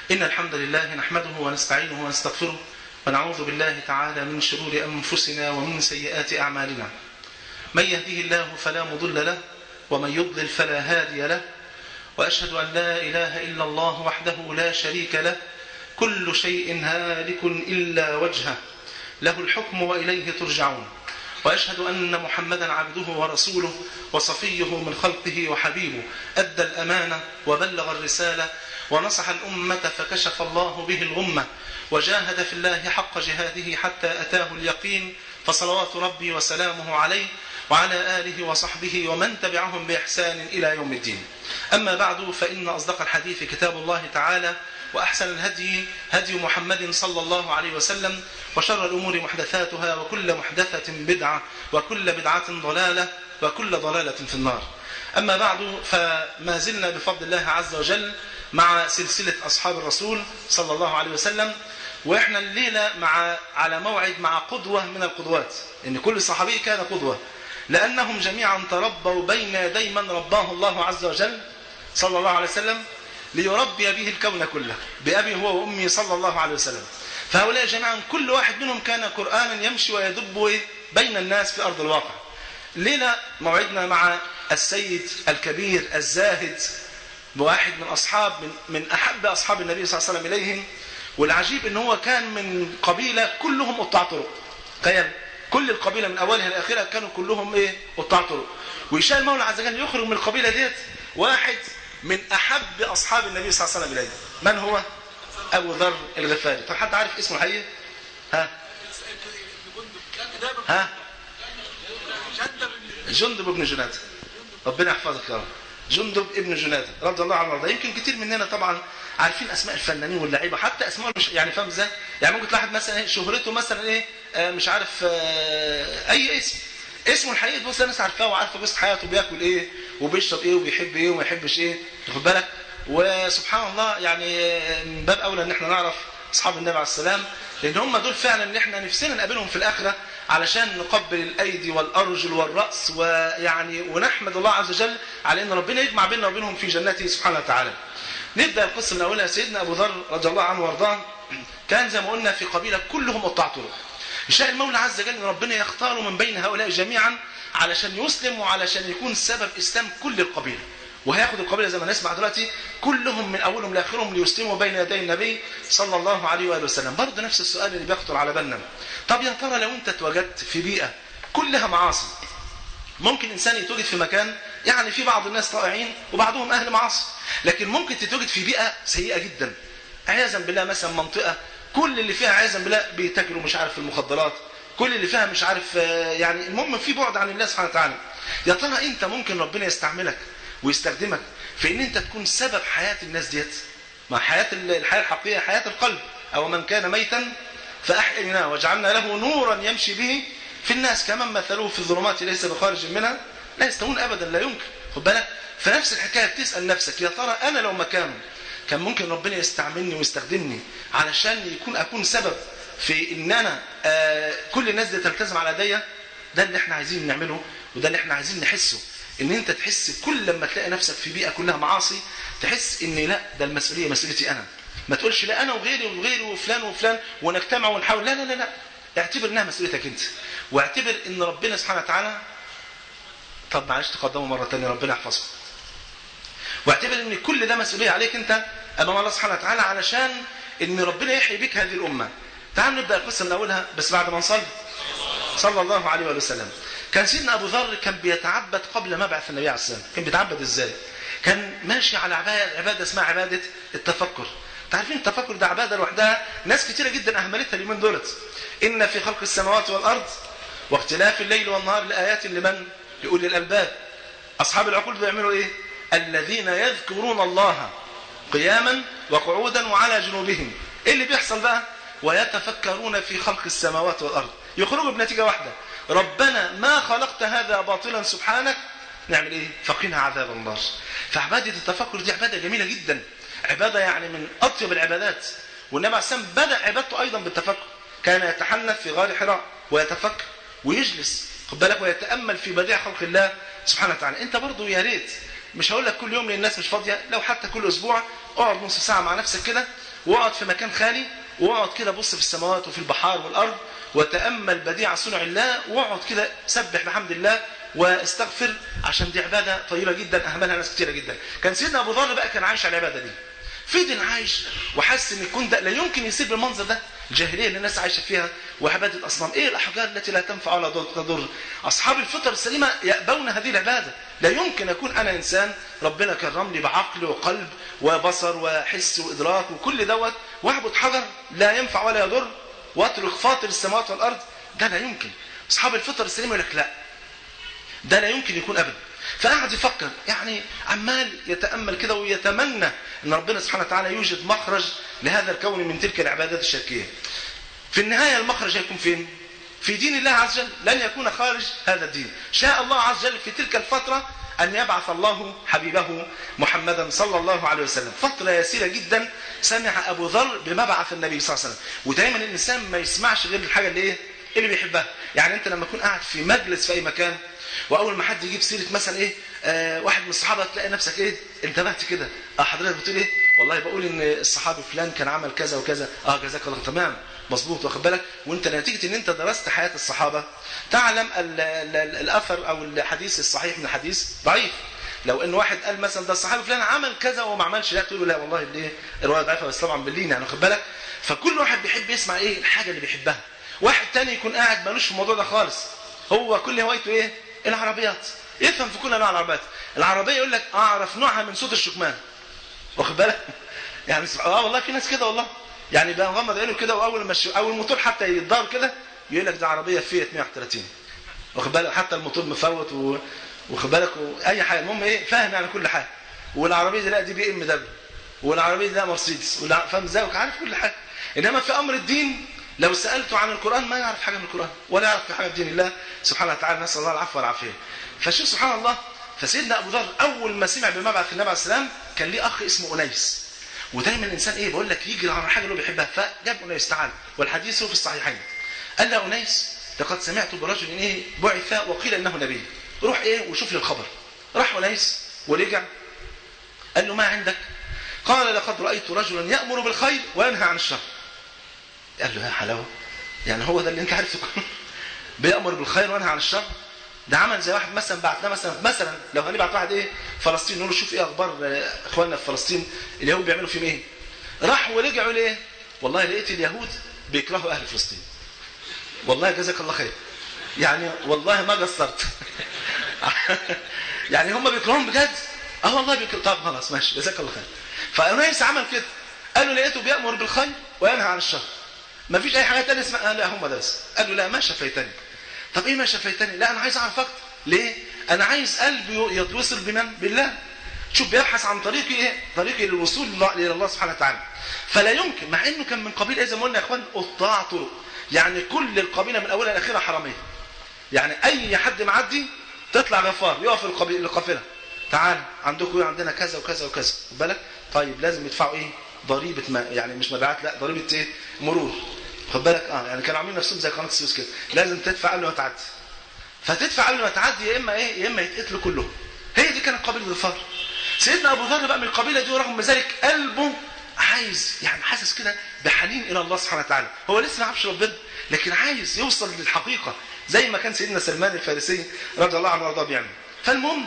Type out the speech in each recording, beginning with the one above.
إن الحمد لله نحمده ونستعينه ونستغفره ونعوذ بالله تعالى من شرور أنفسنا ومن سيئات أعمالنا من يهده الله فلا مضل له ومن يضلل فلا هادي له وأشهد أن لا إله إلا الله وحده لا شريك له كل شيء هالك إلا وجهه له الحكم وإليه ترجعون وأشهد أن محمدا عبده ورسوله وصفيه من خلقه وحبيبه أدى الأمانة وبلغ الرسالة ونصح الأمة فكشف الله به الغمة وجاهد في الله حق جهاده حتى أتاه اليقين فصلوات ربي وسلامه عليه وعلى آله وصحبه ومن تبعهم بإحسان إلى يوم الدين أما بعد فإن أصدق الحديث كتاب الله تعالى وأحسن الهدي هدي محمد صلى الله عليه وسلم وشر الأمور محدثاتها وكل محدثة بدعة وكل بدعة ضلالة وكل ضلالة في النار أما بعد فما زلنا بفضل الله عز وجل مع سلسلة أصحاب الرسول صلى الله عليه وسلم وإحنا الليلة مع على موعد مع قدوة من القدوات إن كل صحابي كان قدوة لأنهم جميعا تربوا بين يدي من رباه الله عز وجل صلى الله عليه وسلم ليربي به الكون كله بأبي هو وأمي صلى الله عليه وسلم فهؤلاء جميعا كل واحد منهم كان قرآنا يمشي ويدب بين الناس في أرض الواقع ليلة موعدنا مع السيد الكبير الزاهد بواحد من أصحاب من, من أحب أصحاب النبي صلى الله عليه وسلم إليهم والعجيب ان هو كان من قبيلة كلهم قطاع طرق تخيل كل القبيلة من أولها لآخرها كانوا كلهم إيه قطاع طرق ويشاء المولى عز وجل يخرج من القبيلة ديت واحد من أحب أصحاب النبي صلى الله عليه وسلم إليه من هو أبو ذر الغفاري طب حد عارف اسمه الحقيقي ها ها جندب بن جنادة ربنا يحفظك يا رب جندب ابن جنادة رضي الله عنه وارضاه يمكن كتير مننا طبعا عارفين اسماء الفنانين واللعيبه حتى اسماء مش يعني فاهم ازاي يعني ممكن تلاحظ مثلا ايه شهرته مثلا ايه آه مش عارف آه اي اسم اسمه الحقيقي تبص الناس عارفاه وعارفه قصه حياته بياكل ايه وبيشرب ايه وبيحب ايه وما يحبش ايه واخد بالك وسبحان الله يعني من باب اولى ان احنا نعرف اصحاب النبي عليه السلام لان هم دول فعلا ان احنا نفسنا نقابلهم في الاخره علشان نقبل الايدي والارجل والراس ويعني ونحمد الله عز وجل على ان ربنا يجمع بيننا وبينهم في جنته سبحانه وتعالى نبدا القصه من اولها سيدنا ابو ذر رضي الله عنه وارضاه كان زي ما قلنا في قبيله كلهم قطاع طرق يشاء المولى عز وجل ان ربنا يختاره من بين هؤلاء جميعا علشان يسلم وعلشان يكون سبب اسلام كل القبيله وهياخد القبيله زي ما نسمع دلوقتي كلهم من اولهم لاخرهم ليسلموا بين يدي النبي صلى الله عليه واله وسلم برضه نفس السؤال اللي بيخطر على بالنا طب يا ترى لو انت اتوجدت في بيئه كلها معاصي ممكن انسان يتوجد في مكان يعني في بعض الناس طائعين وبعضهم اهل معاصي لكن ممكن تتوجد في بيئه سيئه جدا عياذا بالله مثلا منطقه كل اللي فيها عياذا بالله بيتاجروا مش عارف في المخدرات كل اللي فيها مش عارف يعني المهم في بعد عن الله سبحانه وتعالى يا ترى انت ممكن ربنا يستعملك ويستخدمك في ان انت تكون سبب حياه الناس ديت مع حياه الحياه الحقيقيه حياه القلب او من كان ميتا فاحييناه وجعلنا له نورا يمشي به في الناس كمان مثلوه في الظلمات ليس بخارج منها لا يستوون ابدا لا يمكن خد بالك فنفس الحكايه بتسال نفسك يا ترى انا لو مكانه كان ممكن ربنا يستعملني ويستخدمني علشان يكون اكون سبب في ان انا آه كل الناس دي تلتزم على ايديا ده اللي احنا عايزين نعمله وده اللي احنا عايزين نحسه ان انت تحس كل لما تلاقي نفسك في بيئه كلها معاصي تحس ان لا ده المسؤوليه مسؤوليتي انا ما تقولش لا انا وغيري وغيري وفلان وفلان ونجتمع ونحاول لا لا لا لا اعتبر انها مسؤوليتك انت واعتبر ان ربنا سبحانه وتعالى طب معلش تقدموا مره ثانيه ربنا يحفظكم واعتبر ان كل ده مسؤوليه عليك انت امام الله سبحانه وتعالى علشان ان ربنا يحيي بك هذه الامه تعالوا نبدا القصه من اولها بس بعد ما نصلي صلى الله عليه وآله وسلم كان سيدنا ابو ذر كان بيتعبد قبل مبعث النبي عليه السلام كان بيتعبد ازاي كان ماشي على عباده اسمها عباده التفكر عارفين التفكر ده عباده لوحدها ناس كتيره جدا اهملتها اليومين دولت ان في خلق السماوات والارض واختلاف الليل والنهار لايات لمن لاولي الالباب اصحاب العقول بيعملوا ايه الذين يذكرون الله قياما وقعودا وعلى جنوبهم ايه اللي بيحصل بقى ويتفكرون في خلق السماوات والارض يخرجوا بنتيجه واحده ربنا ما خلقت هذا باطلا سبحانك نعمل ايه فقنا عذاب النار فعباده التفكر دي عباده جميله جدا عباده يعني من اطيب العبادات والنبي عليه السلام بدا عبادته ايضا بالتفكر كان يتحنث في غار حراء ويتفكر ويجلس خد بالك ويتامل في بديع خلق الله سبحانه وتعالى انت برضو يا ريت مش هقول لك كل يوم لان الناس مش فاضيه لو حتى كل اسبوع اقعد نص ساعه مع نفسك كده واقعد في مكان خالي واقعد كده بص في السماوات وفي البحار والارض وتامل بديع صنع الله واقعد كده سبح بحمد الله واستغفر عشان دي عباده طيبه جدا اهملها ناس كتيره جدا كان سيدنا ابو ذر بقى كان عايش على العباده دي فضل عايش وحس ان الكون ده لا يمكن يصير بالمنظر ده الجاهليه اللي الناس عايشه فيها وعباده الاصنام ايه الاحجار التي لا تنفع ولا تضر اصحاب الفطر السليمه يأبون هذه العباده لا يمكن اكون انا انسان ربنا كرمني بعقل وقلب وبصر وحس وادراك وكل دوت واعبد حجر لا ينفع ولا يضر واترك فاطر السماوات والارض ده لا يمكن اصحاب الفطر السليمه يقول لك لا ده لا يمكن يكون ابدا فقعد يفكر يعني عمال يتامل كده ويتمنى ان ربنا سبحانه وتعالى يوجد مخرج لهذا الكون من تلك العبادات الشركيه. في النهايه المخرج هيكون فين؟ في دين الله عز وجل لن يكون خارج هذا الدين. شاء الله عز وجل في تلك الفتره ان يبعث الله حبيبه محمدا صلى الله عليه وسلم. فتره يسيره جدا سمع ابو ذر بمبعث النبي صلى الله عليه وسلم. ودايما الانسان ما يسمعش غير الحاجه اللي ايه؟ اللي بيحبها. يعني انت لما تكون قاعد في مجلس في اي مكان واول ما حد يجيب سيره مثلا ايه آه واحد من الصحابه تلاقي نفسك ايه انتبهت كده اه حضرتك بتقول ايه والله بقول ان الصحابي فلان كان عمل كذا وكذا اه جزاك الله تمام مظبوط واخد بالك وانت نتيجه ان انت درست حياه الصحابه تعلم ال ال ال الاثر او الحديث الصحيح من الحديث ضعيف لو ان واحد قال مثلا ده الصحابي فلان عمل كذا وما عملش لا تقول له لا والله ليه الروايه ضعيفه بس طبعا باللين يعني واخد بالك فكل واحد بيحب يسمع ايه الحاجه اللي بيحبها واحد تاني يكون قاعد مالوش في الموضوع ده خالص هو كل هوايته ايه العربيات يفهم في كل انواع العربيات العربيه يقول لك اعرف نوعها من صوت الشكمان واخد بالك يعني اه والله في ناس كده والله يعني بقى مغمض عينه كده واول ما او الموتور حتى يتضار كده يقول لك ده عربيه فيات 130 واخد بالك حتى الموتور مفوت و... واخد بالك اي حاجه المهم ايه فاهم يعني كل حاجه والعربيه دي لا دي بي ام دبليو والعربيه دي لا مرسيدس والع... فاهم ازاي عارف كل حاجه انما في امر الدين لو سألته عن القرآن ما يعرف حاجة من القرآن ولا يعرف حاجة من دين الله سبحانه وتعالى نسأل الله العفو والعافية فشوف سبحان الله فسيدنا أبو ذر أول ما سمع بمبعث النبي عليه السلام كان ليه أخ اسمه أنيس ودايما الإنسان إيه بقول لك يجري على حاجة اللي هو بيحبها فجاب أنيس تعال والحديث في الصحيحين قال له أنيس لقد سمعت برجل إيه بعث وقيل إنه نبي روح إيه وشوف لي الخبر راح أنيس ورجع قال له ما عندك قال لقد رأيت رجلا يأمر بالخير وينهى عن الشر قال له يا حلاوه يعني هو ده اللي انت عارف بيامر بالخير وينهى عن الشر ده عمل زي واحد مثلا بعتنا مثلا مثلا لو هنبعت واحد ايه فلسطين نقول له شوف ايه اخبار اخواننا في فلسطين اليهود بيعملوا فيهم ايه راح ورجعوا ليه والله لقيت اليهود بيكرهوا اهل فلسطين والله جزاك الله خير يعني والله ما قصرت يعني هم بيكرههم بجد اه والله بيكره طب خلاص ماشي جزاك الله خير فانيس عمل كده قال له لقيته بيامر بالخير وينهى عن الشر ما فيش اي حاجه ثانيه اسمها آه لا هم ده بس قال له لا ما شفيتني طب ايه ما شفيتني لا انا عايز اعرف اكتر ليه انا عايز قلبي يتوصل بمن بالله شوف بيبحث عن طريق ايه طريق للوصول الى الله سبحانه وتعالى فلا يمكن مع انه كان من قبيل ايه زي ما قلنا يا اخوان قطاع طرق يعني كل القبيله من اولها لاخرها حراميه يعني اي حد معدي تطلع غفار يقف القافله تعال عندكم ايه عندنا كذا وكذا وكذا بالك طيب لازم يدفعوا ايه ضريبه ما يعني مش مبيعات لا ضريبه ايه مرور خد بالك اه يعني كانوا عاملين نفسهم زي قناه السويس كده لازم تدفع قبل ما تعدي فتدفع قبل ما تعدي يا اما ايه يا اما يتقتلوا كلهم هي دي كانت قبيله ظفار سيدنا ابو ذر بقى من القبيله دي ورغم ذلك قلبه عايز يعني حاسس كده بحنين الى الله سبحانه وتعالى هو لسه ما عرفش ربنا لكن عايز يوصل للحقيقه زي ما كان سيدنا سلمان الفارسي رضي الله عنه وارضاه بيعمل فالمهم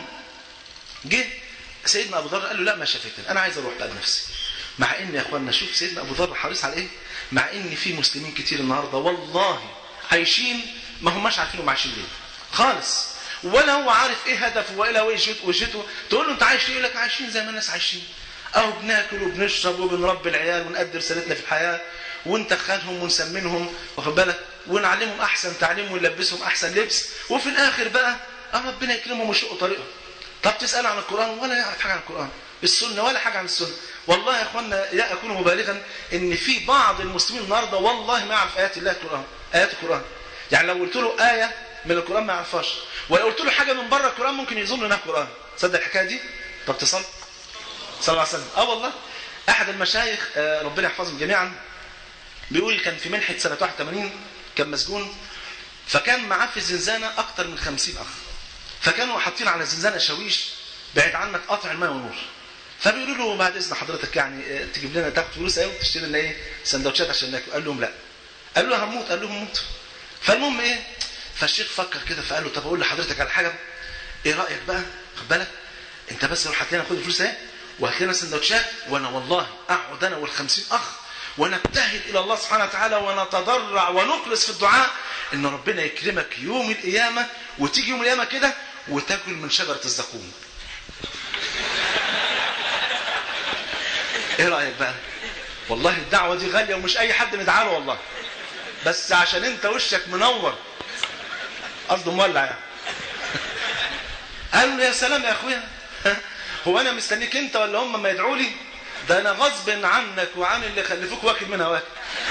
جه سيدنا ابو ذر قال له لا ما شافتني انا عايز اروح بقى بنفسي مع ان يا اخوانا شوف سيدنا ابو ذر حريص على ايه مع ان في مسلمين كتير النهارده والله عايشين ما هماش عارفين هم عايشين ليه خالص ولا هو عارف ايه هدفه ولا وجهته وجهته تقول له انت عايش ليه يقول لك عايشين زي ما الناس عايشين اهو بناكل وبنشرب وبنربي العيال ونقدر رسالتنا في الحياه ونتخنهم ونسمنهم واخد بالك ونعلمهم احسن تعليم ونلبسهم احسن لبس وفي الاخر بقى ربنا يكرمهم ويشقوا طريقهم طب تسال عن القران ولا يعرف حاجه عن القران السنه ولا حاجه عن السنه والله يا اخوانا لا اكون مبالغا ان في بعض المسلمين النهارده والله ما يعرف ايات الله القران ايات القران يعني لو قلت له ايه من القران ما يعرفهاش ولو قلت له حاجه من بره القران ممكن يظن انها قران تصدق الحكايه دي طب تصل صلى الله عليه وسلم اه والله احد المشايخ آه ربنا يحفظهم جميعا بيقول كان في منحه سنه 81 كان مسجون فكان معاه في الزنزانه اكثر من 50 اخ فكانوا حاطين على الزنزانه شاويش بعيد عنك قطع الماء والنور فبيقولوا له بعد اذن حضرتك يعني تجيب لنا تاخد فلوس ايه وتشتري لنا ايه سندوتشات عشان ناكل قال لهم لا قال له هموت قال لهم موت فالمهم ايه فالشيخ فكر كده فقال له طب اقول لحضرتك على حاجه ايه رايك بقى خد بالك انت بس روح هات لنا خد الفلوس اهي وهات لنا سندوتشات وانا والله اقعد انا والخمسين اخ ونبتهل الى الله سبحانه وتعالى ونتضرع ونخلص في الدعاء ان ربنا يكرمك يوم القيامه وتيجي يوم القيامه كده وتاكل من شجره الزقوم ايه رايك بقى والله الدعوه دي غاليه ومش اي حد ندعى له والله بس عشان انت وشك منور قصده مولع يعني قال له يا سلام يا اخويا هو انا مستنيك انت ولا هم ما يدعوا لي ده انا غصب عنك وعن اللي خلفوك واكل منها واكل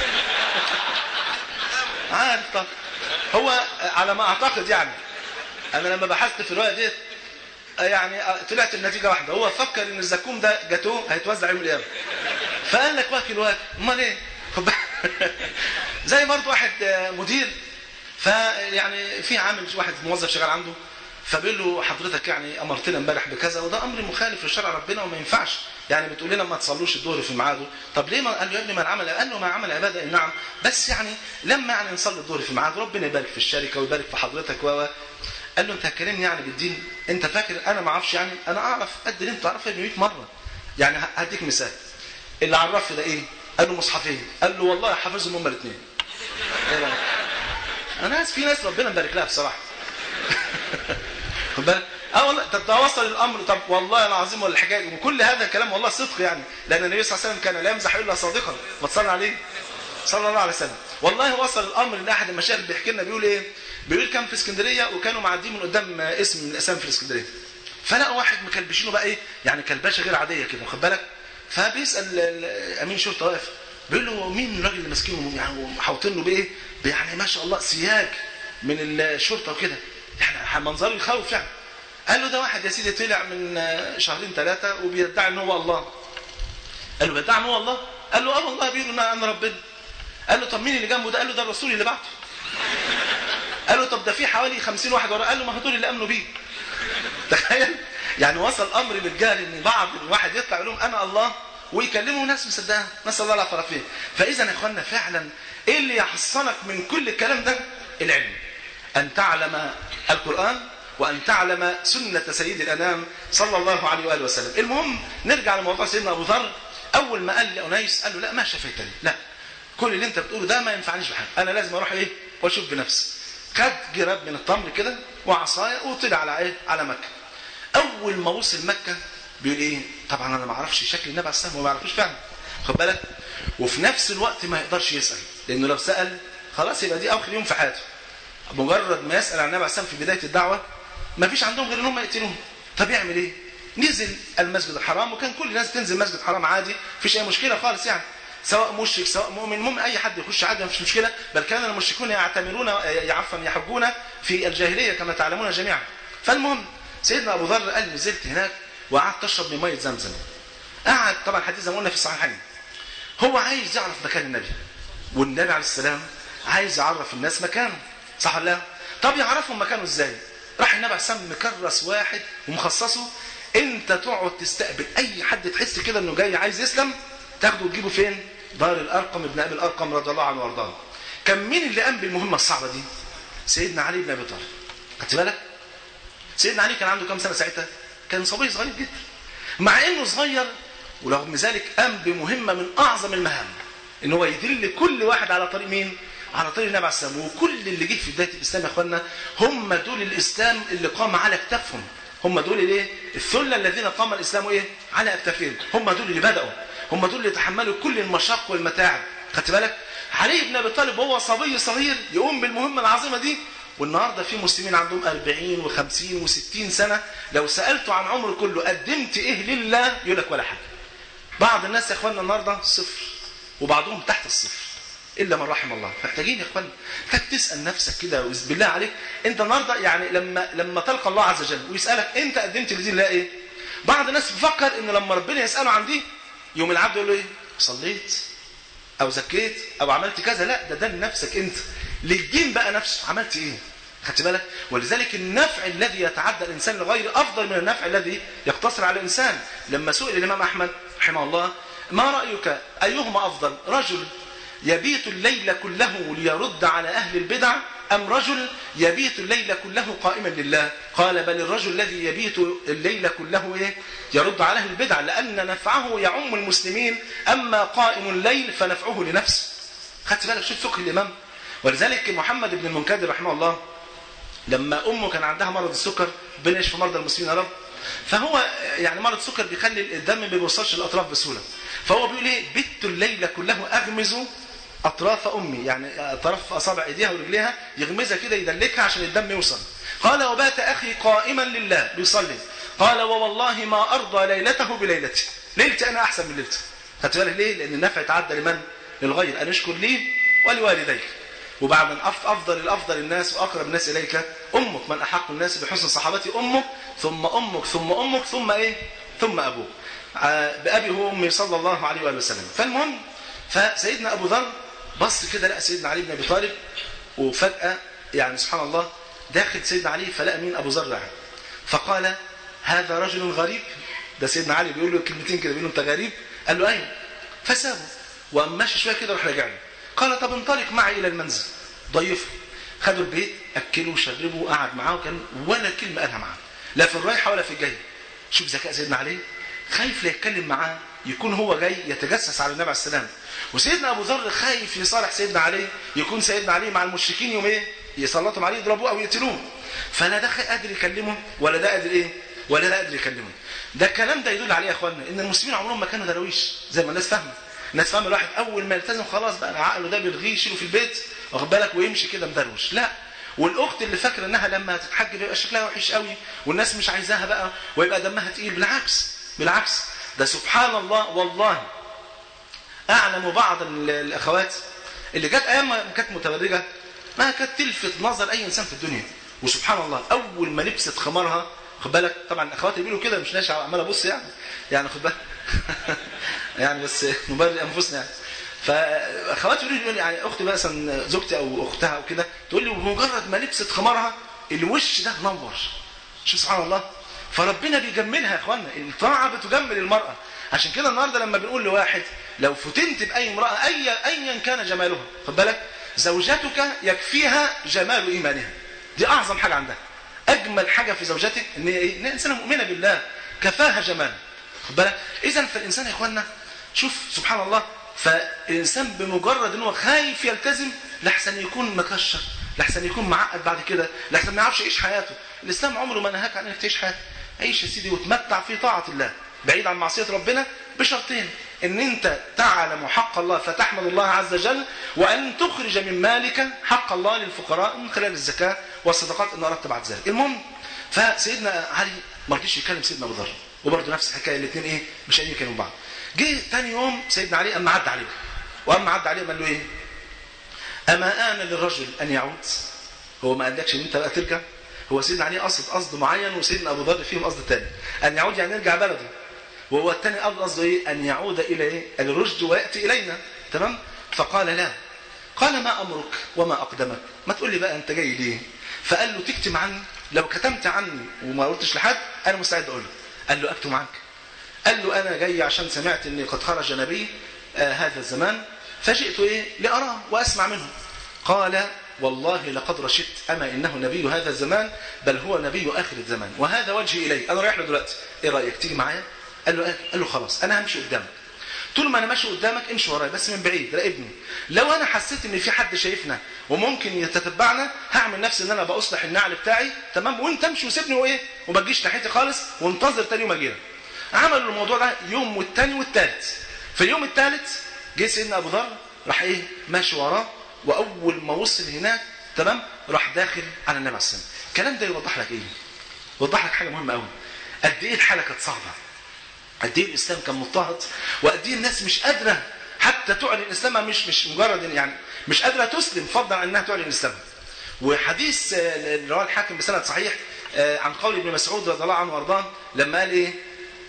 عارف طب هو على ما اعتقد يعني انا لما بحثت في الروايه ديت يعني طلعت النتيجه واحده هو فكر ان الزكوم ده جاتوه هيتوزع يوم القيامه فقال لك واكل واكل امال ايه زي برضه واحد مدير فيعني في عامل واحد موظف شغال عنده فبيقول له حضرتك يعني امرتنا امبارح بكذا وده امر مخالف لشرع ربنا وما ينفعش يعني بتقول لنا ما تصلوش الظهر في ميعاده طب ليه ما قال له يا ابني ما العمل قال له ما عمل عباده نعم بس يعني لما يعني نصلي الظهر في ميعاده ربنا يبارك في الشركه ويبارك في حضرتك و قال له انت هتكلمني يعني بالدين انت فاكر انا ما اعرفش يعني انا اعرف قد اللي انت تعرفه 100 مره يعني هديك مثال اللي عرفه ده ايه قال له مصحفين قال له والله حافظهم هما الاثنين انا ناس في ناس ربنا مبارك لها بصراحه خد بالك اه والله طب ده وصل الامر طب والله العظيم ولا الحكايه وكل هذا الكلام والله صدق يعني لان النبي صلى الله عليه وسلم كان لا يمزح الا صادقا ما تصلي عليه صلى الله عليه وسلم والله وصل الامر ان احد المشايخ بيحكي لنا بيقول ايه بيقول كان في اسكندريه وكانوا معديين من قدام اسم من الاسامي في الاسكندريه فلقوا واحد مكلبشينه بقى ايه يعني كلبشه غير عاديه كده واخد بالك فبيسال امين شرطه واقف بيقول له مين الراجل اللي ماسكينه يعني وحاوطين له بايه يعني ما شاء الله سياج من الشرطه وكده يعني منظره يخوف يعني قال له ده واحد يا سيدي طلع من شهرين ثلاثه وبيدعي ان هو الله قال له بيدعي ان هو الله قال له اه والله بيقولوا ان انا ربنا قال له طب مين اللي جنبه ده قال له ده الرسول اللي بعته قال له طب ده في حوالي 50 واحد وراه قال له ما هدول اللي امنوا بيه تخيل يعني وصل امر بالجهل ان بعض الواحد يطلع يقول لهم انا الله ويكلموا ناس مصدقها نسال الله العافيه والعافيه فاذا يا اخوانا فعلا ايه اللي يحصنك من كل الكلام ده العلم ان تعلم القران وان تعلم سنه سيد الانام صلى الله عليه واله وسلم المهم نرجع لموضوع سيدنا ابو ذر اول ما قال لانيس قال له لا ما شفيتني لا كل اللي انت بتقوله ده ما ينفعنيش بحاجه انا لازم اروح ايه واشوف بنفسي خد جراب من التمر كده وعصايه وطلع على ايه على مكه اول ما وصل مكه بيقول ايه طبعا انا ما اعرفش شكل النبي عليه السلام وما يعرفوش فعلا خد بالك وفي نفس الوقت ما يقدرش يسال لانه لو سال خلاص يبقى دي اخر يوم في حياته مجرد ما يسال عن النبي عليه السلام في بدايه الدعوه ما فيش عندهم غير ان هم يقتلوه طب يعمل ايه نزل المسجد الحرام وكان كل الناس تنزل المسجد الحرام عادي مفيش اي مشكله خالص يعني سواء مشرك سواء مؤمن المهم اي حد يخش عادي مفيش مشكله بل كان المشركون يعتمرون عفوا يحجون في الجاهليه كما تعلمون جميعا فالمهم سيدنا ابو ذر قال نزلت هناك وقعدت اشرب من ميه زمزم قعد طبعا الحديث زي ما قلنا في الصحيحين هو عايز يعرف مكان النبي والنبي عليه السلام عايز يعرف الناس مكانه صح ولا لا طب يعرفهم مكانه ازاي راح النبي عليه السلام مكرس واحد ومخصصه انت تقعد تستقبل اي حد تحس كده انه جاي عايز يسلم تاخده وتجيبه فين دار الارقم ابن ابي الارقم رضي الله عنه وارضاه كان مين اللي قام بالمهمه الصعبه دي سيدنا علي بن ابي طالب خدت بالك سيدنا علي كان عنده كام سنه ساعتها كان صبي صغير جدا مع انه صغير ورغم ذلك قام بمهمه من اعظم المهام ان هو يدل كل واحد على طريق مين على طريق النبي عليه السلام وكل اللي جه في بدايه الاسلام يا اخوانا هم دول الاسلام اللي قام على اكتافهم هم دول الايه الثله الذين قام الاسلام ايه على اكتافهم هم دول اللي بداوا هم دول اللي تحملوا كل المشاق والمتاعب خدت بالك علي بن ابي طالب وهو صبي صغير يقوم بالمهمه العظيمه دي والنهارده في مسلمين عندهم 40 و50 و60 سنه لو سالته عن عمره كله قدمت ايه لله يقول لك ولا حاجه بعض الناس يا اخوانا النهارده صفر وبعضهم تحت الصفر الا من رحم الله محتاجين يا اخوانا محتاج تسال نفسك كده بالله عليك انت النهارده يعني لما لما تلقى الله عز وجل ويسالك انت قدمت لدين الله ايه بعض الناس بيفكر ان لما ربنا يساله عن دي يوم العبد يقول له ايه صليت او زكيت او عملت كذا لا ده ده لنفسك انت للدين بقى نفسه عملت ايه خدت بالك ولذلك النفع الذي يتعدى الانسان لغيره افضل من النفع الذي يقتصر على الانسان لما سئل الامام احمد رحمه الله ما رايك ايهما افضل رجل يبيت الليل كله ليرد على اهل البدع ام رجل يبيت الليل كله قائما لله قال بل الرجل الذي يبيت الليل كله ايه يرد على اهل البدع لان نفعه يعم المسلمين اما قائم الليل فنفعه لنفسه خدت بالك شوف فقه الامام ولذلك محمد بن المنكدر رحمه الله لما امه كان عندها مرض السكر ربنا يشفي مرضى المسلمين يا رب فهو يعني مرض السكر بيخلي الدم ما بيوصلش الاطراف بسهوله فهو بيقول ايه بت الليل كله اغمز اطراف امي يعني اطراف اصابع ايديها ورجليها يغمزها كده يدلكها عشان الدم يوصل قال وبات اخي قائما لله بيصلي قال ووالله ما ارضى ليلته بليلتي ليلتي انا احسن من ليلته خدت بالك ليه لان النفع يتعدى لمن للغير ان اشكر لي ولوالديك وبعد من افضل الافضل الناس واقرب الناس اليك امك من احق الناس بحسن صحابتي امك ثم امك ثم امك ثم ايه ثم ابوك بابي وامي صلى الله عليه واله وسلم فالمهم فسيدنا ابو ذر بص كده لقى سيدنا علي بن ابي طالب وفجاه يعني سبحان الله داخل سيدنا علي فلقى مين ابو ذر قاعد فقال هذا رجل غريب ده سيدنا علي بيقول له كلمتين كده بيقول له انت غريب قال له ايوه فسابه وقام ماشي شويه كده راح راجع له قال طب انطلق معي الى المنزل ضيفه خدوا البيت اكلوا وشربوا وقعد معاه وكان ولا كلمه قالها معاه لا في الرايحه ولا في الجايه شوف ذكاء سيدنا علي خايف لا يتكلم معاه يكون هو جاي يتجسس على النبي عليه السلام وسيدنا ابو ذر خايف يصالح سيدنا علي يكون سيدنا علي مع المشركين يوم ايه يسلطهم عليه يضربوه او يقتلوه فلا ده قادر يكلمه ولا ده قادر ايه ولا ده قادر يكلمه ده الكلام ده يدل عليه يا اخوانا ان المسلمين عمرهم ما كانوا درويش زي ما الناس فاهمه الناس فاهمه الواحد اول ما يلتزم خلاص بقى عقله ده بيلغيه يشيله في البيت واخد بالك ويمشي كده مدروش لا والاخت اللي فاكره انها لما تتحجب يبقى شكلها وحش قوي والناس مش عايزاها بقى ويبقى دمها تقيل بالعكس بالعكس ده سبحان الله والله اعلم بعض الاخوات اللي جت ايام ما كانت متبرجه ما كانت تلفت نظر اي انسان في الدنيا وسبحان الله اول ما لبست خمارها خد بالك طبعا الاخوات اللي بيقولوا كده مش ناشي عمال ابص يعني يعني خد بالك يعني بس نبرر انفسنا يعني فاخواتي يقولوا لي يعني اختي مثلا زوجتي او اختها او كده تقول لي بمجرد ما لبست خمارها الوش ده نور شوف سبحان الله فربنا بيجملها يا اخوانا الطاعه بتجمل المراه عشان كده النهارده لما بنقول لواحد لو فتنت باي امراه اي ايا كان جمالها خد بالك زوجتك يكفيها جمال ايمانها دي اعظم حاجه عندها اجمل حاجه في زوجتك ان هي ايه؟ ان هي انسانه مؤمنه بالله كفاها جمال خد بالك اذا فالانسان يا اخوانا شوف سبحان الله فالانسان بمجرد ان هو خايف يلتزم لحسن يكون مكشر لحسن يكون معقد بعد كده لحسن ما يعرفش يعيش حياته الاسلام عمره ما نهاك عن انك تعيش حياتك عيش يا سيدي وتمتع في طاعه الله بعيد عن معصيه ربنا بشرطين ان انت تعلم حق الله فتحمد الله عز وجل وان تخرج من مالك حق الله للفقراء من خلال الزكاه والصدقات ان اردت بعد ذلك المهم فسيدنا علي ما رضيش يكلم سيدنا ابو ذر وبرضه نفس الحكايه الاثنين ايه مش قادرين يكلموا بعض جه ثاني يوم سيدنا علي اما عدى عليه واما عدى عليه قال له ايه اما ان للرجل ان يعود هو ما قالكش ان انت بقى ترجع هو سيدنا علي قصد قصد معين وسيدنا ابو ذر فيهم قصد ثاني ان يعود يعني يرجع بلده وهو الثاني قصده ايه ان يعود الى ايه الرشد وياتي الينا تمام فقال لا قال ما امرك وما اقدمك ما تقول لي بقى انت جاي ليه فقال له تكتم عني لو كتمت عني وما قلتش لحد انا مستعد اقول له قال له اكتم عنك قال له انا جاي عشان سمعت ان قد خرج نبي آه هذا الزمان فجئت ايه لاراه واسمع منه قال والله لقد رشدت اما انه نبي هذا الزمان بل هو نبي اخر الزمان وهذا وجهي اليه انا رايح له دلوقتي ايه رايك تيجي معايا قال له قال له خلاص انا همشي قدامك طول ما انا ماشي قدامك امشي ورايا بس من بعيد راقبني لو انا حسيت ان في حد شايفنا وممكن يتتبعنا هعمل نفسي ان انا باصلح النعل بتاعي تمام وانت امشي وسيبني وايه وما تجيش ناحيتي خالص وانتظر تاني يوم اجي عملوا الموضوع ده يوم والتاني والتالت في اليوم التالت جه سيدنا ابو ذر راح ايه ماشي وراه واول ما وصل هناك تمام راح داخل على النبي عليه الصلاه والسلام الكلام ده يوضح لك ايه يوضح لك حاجه مهمه قوي قد ايه الحاله كانت صعبه قد ايه الاسلام كان مضطهد وقد ايه الناس مش قادره حتى تعلن اسلامها مش مش مجرد يعني مش قادره تسلم فضلا عن انها تعلن اسلامها وحديث اللي رواه الحاكم بسند صحيح عن قول ابن مسعود رضي الله عنه وارضاه لما قال ايه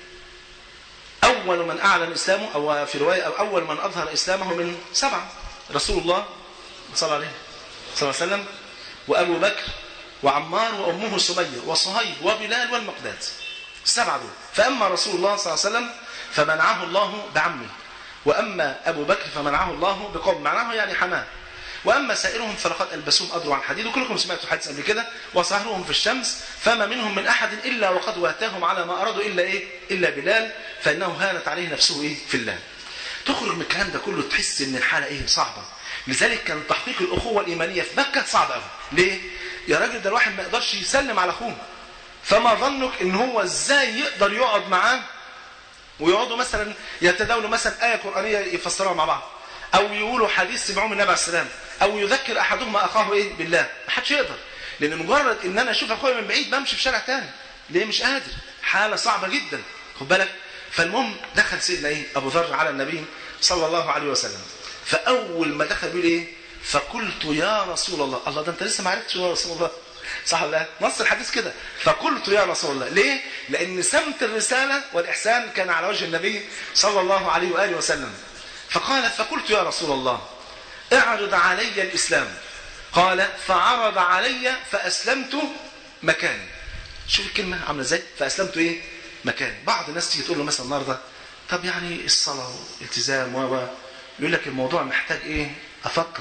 اول من اعلن اسلامه او في روايه او اول من اظهر اسلامه من سبعه رسول الله صلى الله عليه صلى الله عليه وسلم وابو بكر وعمار وأمه سمية وصهيب وبلال والمقداد السبعة دول فأما رسول الله صلى الله عليه وسلم فمنعه الله بعمه وأما أبو بكر فمنعه الله بقوم معناه يعني حماه وأما سائرهم فلقد ألبسوهم أدروا عن حديد وكلكم سمعتوا حديث قبل كده وصهرهم في الشمس فما منهم من أحد إلا وقد واتاهم على ما أرادوا إلا إيه إلا بلال فإنه هانت عليه نفسه إيه في الله تخرج من الكلام ده كله تحس إن الحالة إيه صعبة لذلك كان تحقيق الأخوة الإيمانية في مكة صعب قوي ليه؟ يا راجل ده الواحد ما يقدرش يسلم على أخوه فما ظنك إن هو إزاي يقدر يقعد معاه ويقعدوا مثلا يتداولوا مثلا آية قرآنية يفسروها مع بعض أو يقولوا حديث سمعوه من النبي عليه السلام أو يذكر أحدهما أخاه إيه بالله ما حدش يقدر لأن مجرد إن أنا أشوف أخويا من بعيد بمشي في شارع تاني ليه مش قادر حالة صعبة جدا خد بالك فالمهم دخل سيدنا إيه أبو ذر على النبي صلى الله عليه وسلم فأول ما دخل بيقول إيه فقلت يا رسول الله الله ده أنت لسه ما عرفتش يا رسول الله صح ولا لا؟ نص الحديث كده فقلت يا رسول الله ليه لأن سمت الرسالة والإحسان كان على وجه النبي صلى الله عليه وآله وسلم فقال فقلت يا رسول الله اعرض علي الإسلام قال فعرض علي فأسلمت مكاني شوف الكلمة عاملة ازاي فأسلمت ايه مكاني بعض الناس تيجي تقول له مثلا النهارده طب يعني الصلاة والالتزام و يقول لك الموضوع محتاج ايه افكر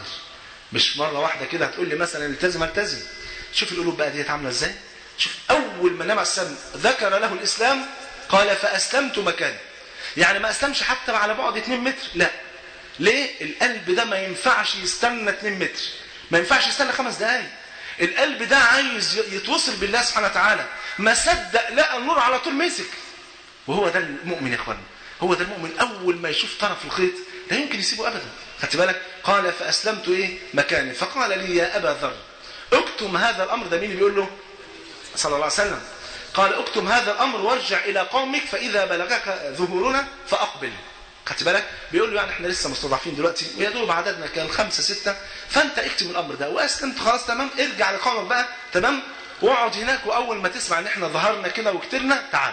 مش مرة واحدة كده هتقول لي مثلا التزم التزم شوف القلوب بقى ديت عاملة ازاي شوف اول ما النبي عليه السلام ذكر له الاسلام قال فاسلمت مكاني يعني ما اسلمش حتى على بعد 2 متر لا ليه القلب ده ما ينفعش يستنى 2 متر ما ينفعش يستنى خمس دقايق القلب ده عايز يتوصل بالله سبحانه وتعالى ما صدق لقى النور على طول مسك وهو ده المؤمن يا اخوانا هو ده المؤمن اول ما يشوف طرف الخيط لا يمكن يسيبه ابدا خدت بالك قال فاسلمت ايه مكاني فقال لي يا ابا ذر اكتم هذا الامر ده مين اللي بيقول له صلى الله عليه وسلم قال اكتم هذا الامر وارجع الى قومك فاذا بلغك ظهورنا فاقبل خدت بالك بيقول له يعني احنا لسه مستضعفين دلوقتي ويا دوب عددنا كان خمسة ستة فانت اكتم الامر ده واسلمت خلاص تمام ارجع لقومك بقى تمام واقعد هناك واول ما تسمع ان احنا ظهرنا كده وكترنا تعال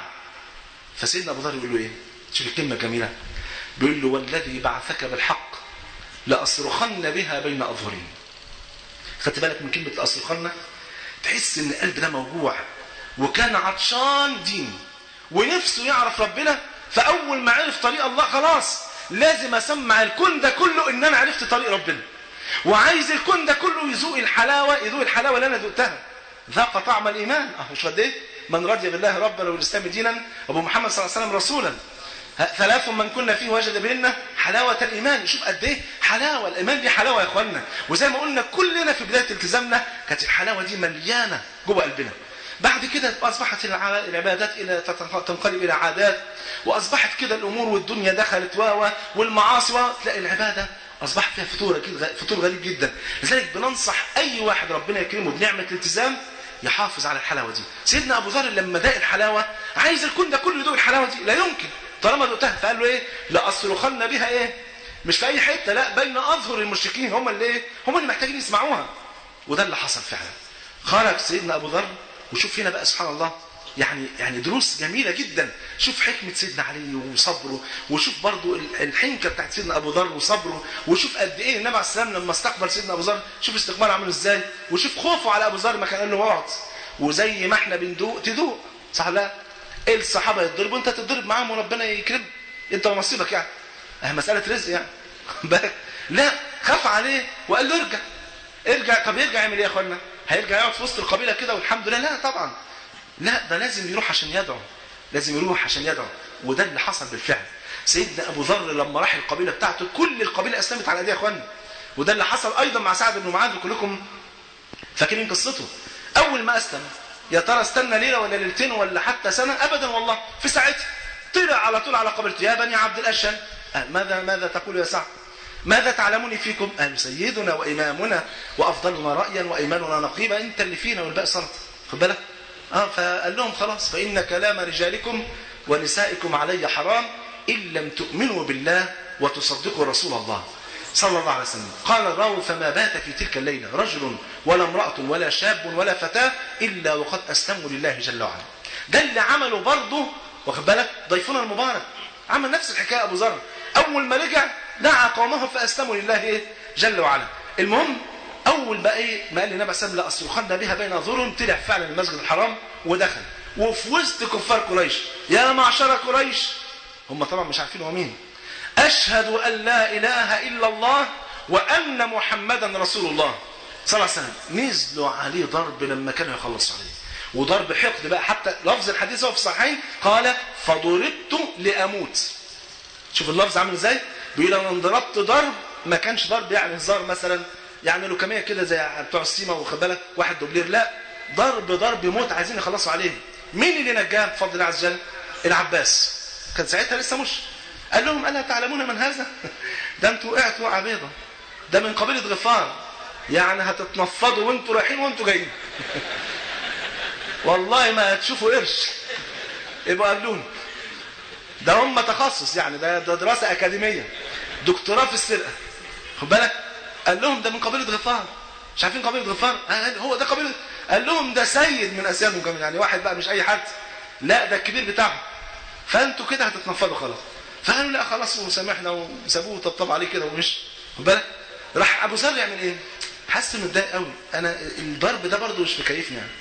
فسيدنا ابو ذر يقول له ايه شوف الكلمه الجميله بيقول له والذي بعثك بالحق لاصرخن بها بين اظهرين خدت بالك من كلمه لاصرخن تحس ان القلب ده موجوع وكان عطشان دين ونفسه يعرف ربنا فاول ما عرف طريق الله خلاص لازم اسمع الكون ده كله ان انا عرفت طريق ربنا وعايز الكون ده كله يذوق الحلاوه يذوق الحلاوه اللي انا ذقتها ذاق طعم الايمان اهو مش قد ايه من رضي بالله ربنا والاسلام دينا ابو محمد صلى الله عليه وسلم رسولا ثلاث من كنا فيه وجد بهن حلاوة الإيمان شوف قد إيه حلاوة الإيمان دي حلاوة يا إخوانا وزي ما قلنا كلنا في بداية التزامنا كانت الحلاوة دي مليانة جوه قلبنا بعد كده أصبحت العبادات إلى تنقلب إلى عادات وأصبحت كده الأمور والدنيا دخلت و والمعاصي تلاقي العبادة أصبح فيها فتور فتور غريب جدا لذلك بننصح أي واحد ربنا يكرمه بنعمة الالتزام يحافظ على الحلاوة دي سيدنا أبو ذر لما داق الحلاوة عايز الكون ده كله يدوق الحلاوة دي لا يمكن طالما دقتها فقال له ايه لاصرخن بها ايه مش في اي حته لا بين اظهر المشركين هم اللي ايه هم اللي محتاجين يسمعوها وده اللي حصل فعلا خرج سيدنا ابو ذر وشوف هنا بقى سبحان الله يعني يعني دروس جميله جدا شوف حكمه سيدنا علي وصبره وشوف برضو الحنكه بتاعت سيدنا ابو ذر وصبره وشوف قد ايه النبي عليه السلام لما استقبل سيدنا ابو ذر شوف استقباله عامل ازاي وشوف خوفه على ابو ذر ما كان قال له اقعد وزي ما احنا بندوق تدوق صح لا ايه الصحابه يتضربوا انت تتضرب معاهم وربنا يكرم انت ونصيبك يعني اه مساله رزق يعني بالك لا خاف عليه وقال له ارجع ارجع طب يرجع يعمل ايه يا اخوانا هيرجع يقعد في وسط القبيله كده والحمد لله لا طبعا لا ده لازم يروح عشان يدعو لازم يروح عشان يدعو وده اللي حصل بالفعل سيدنا ابو ذر لما راح القبيله بتاعته كل القبيله اسلمت على ايديه يا اخوانا وده اللي حصل ايضا مع سعد بن معاذ كلكم فاكرين قصته اول ما اسلم يا ترى استنى ليله ولا ليلتين ولا حتى سنه ابدا والله في ساعتها طلع على طول على قبيلته يا بني عبد الاشهل ماذا ماذا تقول يا سعد ماذا تعلمون فيكم قال سيدنا وامامنا وافضلنا رايا وايماننا نقيبا انت اللي فينا والباقي صلاه خد بالك اه فقال لهم خلاص فان كلام رجالكم ونسائكم علي حرام ان لم تؤمنوا بالله وتصدقوا رسول الله صلى الله عليه وسلم قال الراوي فما بات في تلك الليلة رجل ولا امرأة ولا شاب ولا فتاة إلا وقد أسلموا لله جل وعلا ده اللي عمله برضه واخد بالك ضيفنا المبارك عمل نفس الحكاية أبو ذر أول ما رجع دعا قومه فأسلموا لله إيه؟ جل وعلا المهم اول بقى ايه ما قال لي النبي صلى الله عليه وسلم لاصرخن بها بين اظهرهم طلع فعلا المسجد الحرام ودخل وفي وسط كفار قريش يا معشر قريش هم طبعا مش عارفين هو مين اشهد ان لا اله الا الله وان محمدا رسول الله صلى الله عليه وسلم نزلوا عليه ضرب لما كانوا يخلصوا عليه وضرب حقد بقى حتى لفظ الحديث هو في الصحيحين قال فضربت لاموت شوف اللفظ عامل ازاي بيقول انا انضربت ضرب ما كانش ضرب يعني هزار مثلا يعني لوكاميه كده زي بتوع السيما واخد بالك واحد دوبلير لا ضرب ضرب موت عايزين يخلصوا عليه مين اللي نجاه بفضل الله عز وجل العباس كان ساعتها لسه مش قال لهم الا تعلمون من هذا ده انتوا وقعتوا وقعه بيضه ده من قبيله غفار يعني هتتنفضوا وانتوا رايحين وانتوا جايين والله ما هتشوفوا قرش يبقوا قابلوني ده هم تخصص يعني ده, ده دراسه اكاديميه دكتوراه في السرقه خد بالك قال لهم ده من قبيله غفار مش عارفين قبيله غفار قال هو ده قبيله قال لهم ده سيد من اسيادهم كمان يعني واحد بقى مش اي حد لا ده الكبير بتاعهم فانتوا كده هتتنفضوا خلاص فقالوا لا خلاص وسامحنا وسابوه وطبطب عليه كده ومش خد بالك راح ابو ذر يعمل ايه حس انه متضايق قوي انا الضرب ده برضه مش مكيفني يعني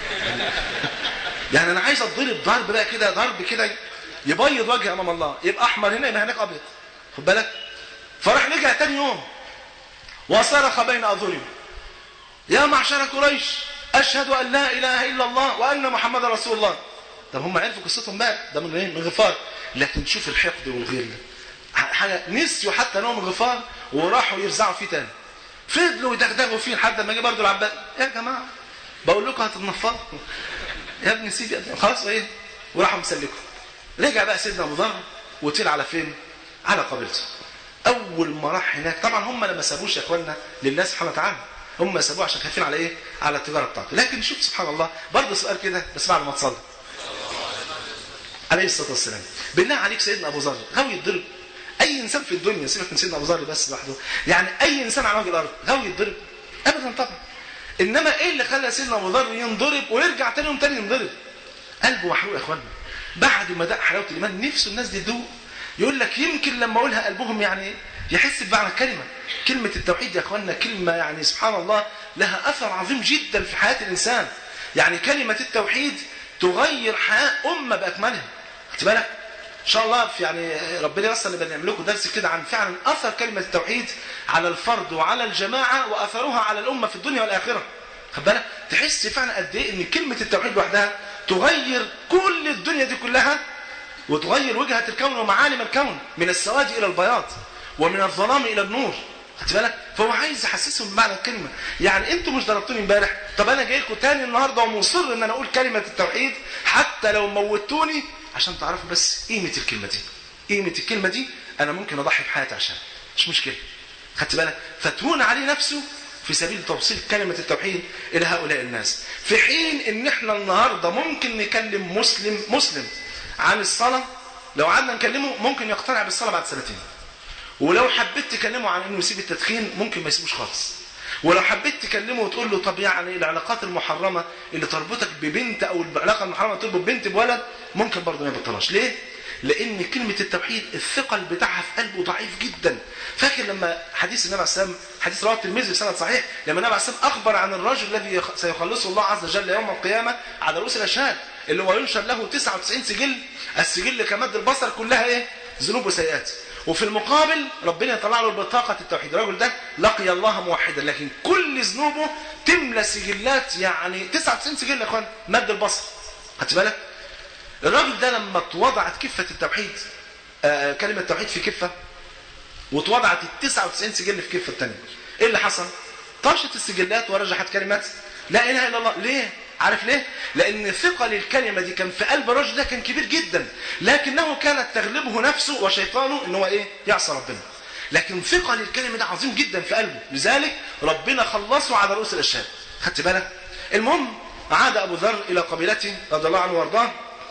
يعني انا عايز اتضرب ضرب بقى كده ضرب كده يبيض وجهي امام الله يبقى احمر هنا يبقى هناك ابيض خد بالك فراح رجع تاني يوم وصرخ بين اظهرهم يا معشر قريش اشهد ان لا اله الا الله وان محمد رسول الله طب هم عرفوا قصتهم بقى ده من ايه من غفار لكن شوف الحقد والغل حاجه نسيوا حتى انهم غفار وراحوا يرزعوا فيه تاني فضلوا يدغدغوا فيه لحد ما جه برضه العباس يا جماعه بقول لكم هتتنفضوا يا ابني سيب يا ابني خلاص ايه وراحوا مسلكوا رجع بقى سيدنا ابو ذر وطير على فين على قبيلته اول ما راح هناك طبعا هم ما سابوش يا اخوانا لله سبحانه وتعالى هم سابوه عشان خايفين على ايه على التجاره بتاعته لكن شوف سبحان الله برضه سؤال كده بس بعد ما تصلي عليه الصلاه والسلام بالله عليك سيدنا ابو ذر غاوي يتضرب اي انسان في الدنيا سيبك من سيدنا ابو ذر بس لوحده يعني اي انسان على وجه الارض غاوي يتضرب ابدا طبعا انما ايه اللي خلى سيدنا ابو ذر ينضرب ويرجع تاني يوم تاني ينضرب قلبه محروق يا اخوانا بعد ما دق حلاوه الايمان نفسه الناس دي تدوق يقول لك يمكن لما اقولها قلبهم يعني يحس بمعنى الكلمه كلمه التوحيد يا اخوانا كلمه يعني سبحان الله لها اثر عظيم جدا في حياه الانسان يعني كلمه التوحيد تغير حياه امه باكملها خدت بالك ان شاء الله في يعني ربنا ييسر نبقى نعمل لكم درس كده عن فعلا اثر كلمه التوحيد على الفرد وعلى الجماعه واثرها على الامه في الدنيا والاخره خد بالك تحس فعلا قد ايه ان كلمه التوحيد لوحدها تغير كل الدنيا دي كلها وتغير وجهه الكون ومعالم الكون من السواد الى البياض ومن الظلام الى النور خدت بالك فهو عايز يحسسهم بمعنى الكلمه يعني انتوا مش ضربتوني امبارح طب انا جاي لكم تاني النهارده ومصر ان انا اقول كلمه التوحيد حتى لو موتوني عشان تعرفوا بس قيمه الكلمه دي قيمه الكلمه دي انا ممكن اضحي بحياتي عشان مش مشكله خدت بالك فتهون عليه نفسه في سبيل توصيل كلمة التوحيد إلى هؤلاء الناس في حين إن إحنا النهاردة ممكن نكلم مسلم مسلم عن الصلاة لو قعدنا نكلمه ممكن يقتنع بالصلاة بعد سنتين ولو حبيت تكلمه عن إنه يسيب التدخين ممكن ما يسيبوش خالص ولو حبيت تكلمه وتقول له طب يعني العلاقات المحرمة اللي تربطك ببنت أو العلاقة المحرمة تربط بنت بولد ممكن برضه ما يبطلهاش ليه؟ لأن كلمة التوحيد الثقل بتاعها في قلبه ضعيف جدا فاكر لما حديث النبي عليه السلام حديث رواه الترمذي بسند صحيح لما النبي عليه السلام أخبر عن الرجل الذي سيخلصه الله عز وجل يوم القيامة على رؤوس الأشهاد اللي هو ينشر له 99 سجل السجل كمد البصر كلها إيه؟ ذنوب وسيئات وفي المقابل ربنا يطلع له بطاقة التوحيد الرجل ده لقي الله موحدا لكن كل ذنوبه تملى سجلات يعني 99 سجل يا اخوان مد البصر خدت بالك الراجل ده لما اتوضعت كفة التوحيد آه كلمة التوحيد في كفة واتوضعت ال 99 سجل في كفة الثانية ايه اللي حصل طاشت السجلات ورجحت كلمات لا اله الا الله ليه عارف ليه لان ثقل الكلمة دي كان في قلب الرجل ده كان كبير جدا لكنه كانت تغلبه نفسه وشيطانه ان هو ايه يعصى ربنا لكن ثقل الكلمة ده عظيم جدا في قلبه لذلك ربنا خلصه على رؤوس الاشهاد خدت بالك المهم عاد ابو ذر الى قبيلته رضي الله عنه وارضاه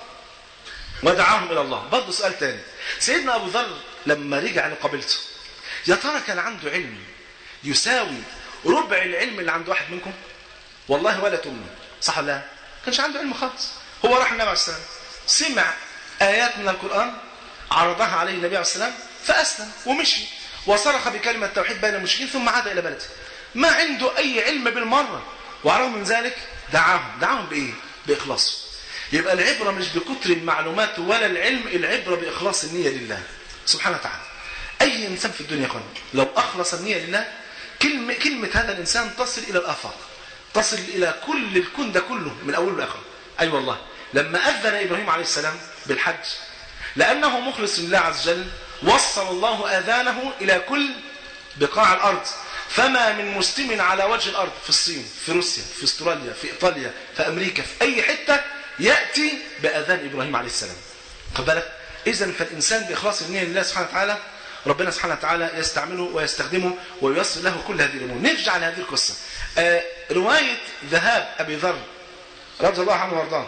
ودعاهم الى الله برضه سؤال تاني سيدنا ابو ذر لما رجع لقبيلته يا ترى كان عنده علم يساوي ربع العلم اللي عند واحد منكم والله ولا تؤمن صح ولا لا كانش عنده علم خالص هو راح النبي عليه السلام سمع ايات من القران عرضها عليه النبي عليه السلام فاسلم ومشي وصرخ بكلمه التوحيد بين المشركين ثم عاد الى بلده ما عنده أي علم بالمرة وعلى من ذلك دعاهم دعاهم بإيه؟ بإخلاصه يبقى العبرة مش بكتر المعلومات ولا العلم العبرة بإخلاص النية لله سبحانه وتعالى أي إنسان في الدنيا قال لو أخلص النية لله كلمة, كلمة هذا الإنسان تصل إلى الآفاق تصل إلى كل الكون ده كله من أوله لآخره أي أيوة والله لما أذن إبراهيم عليه السلام بالحج لأنه مخلص لله عز وجل وصل الله أذانه إلى كل بقاع الأرض فما من مسلم على وجه الأرض في الصين في روسيا في استراليا في إيطاليا في أمريكا في أي حتة يأتي بأذان إبراهيم عليه السلام خد بالك إذا فالإنسان بإخلاص النية لله سبحانه وتعالى ربنا سبحانه وتعالى يستعمله ويستخدمه وييسر له كل هذه الأمور نرجع لهذه القصة آه رواية ذهاب أبي ذر رضي الله عنه وارضاه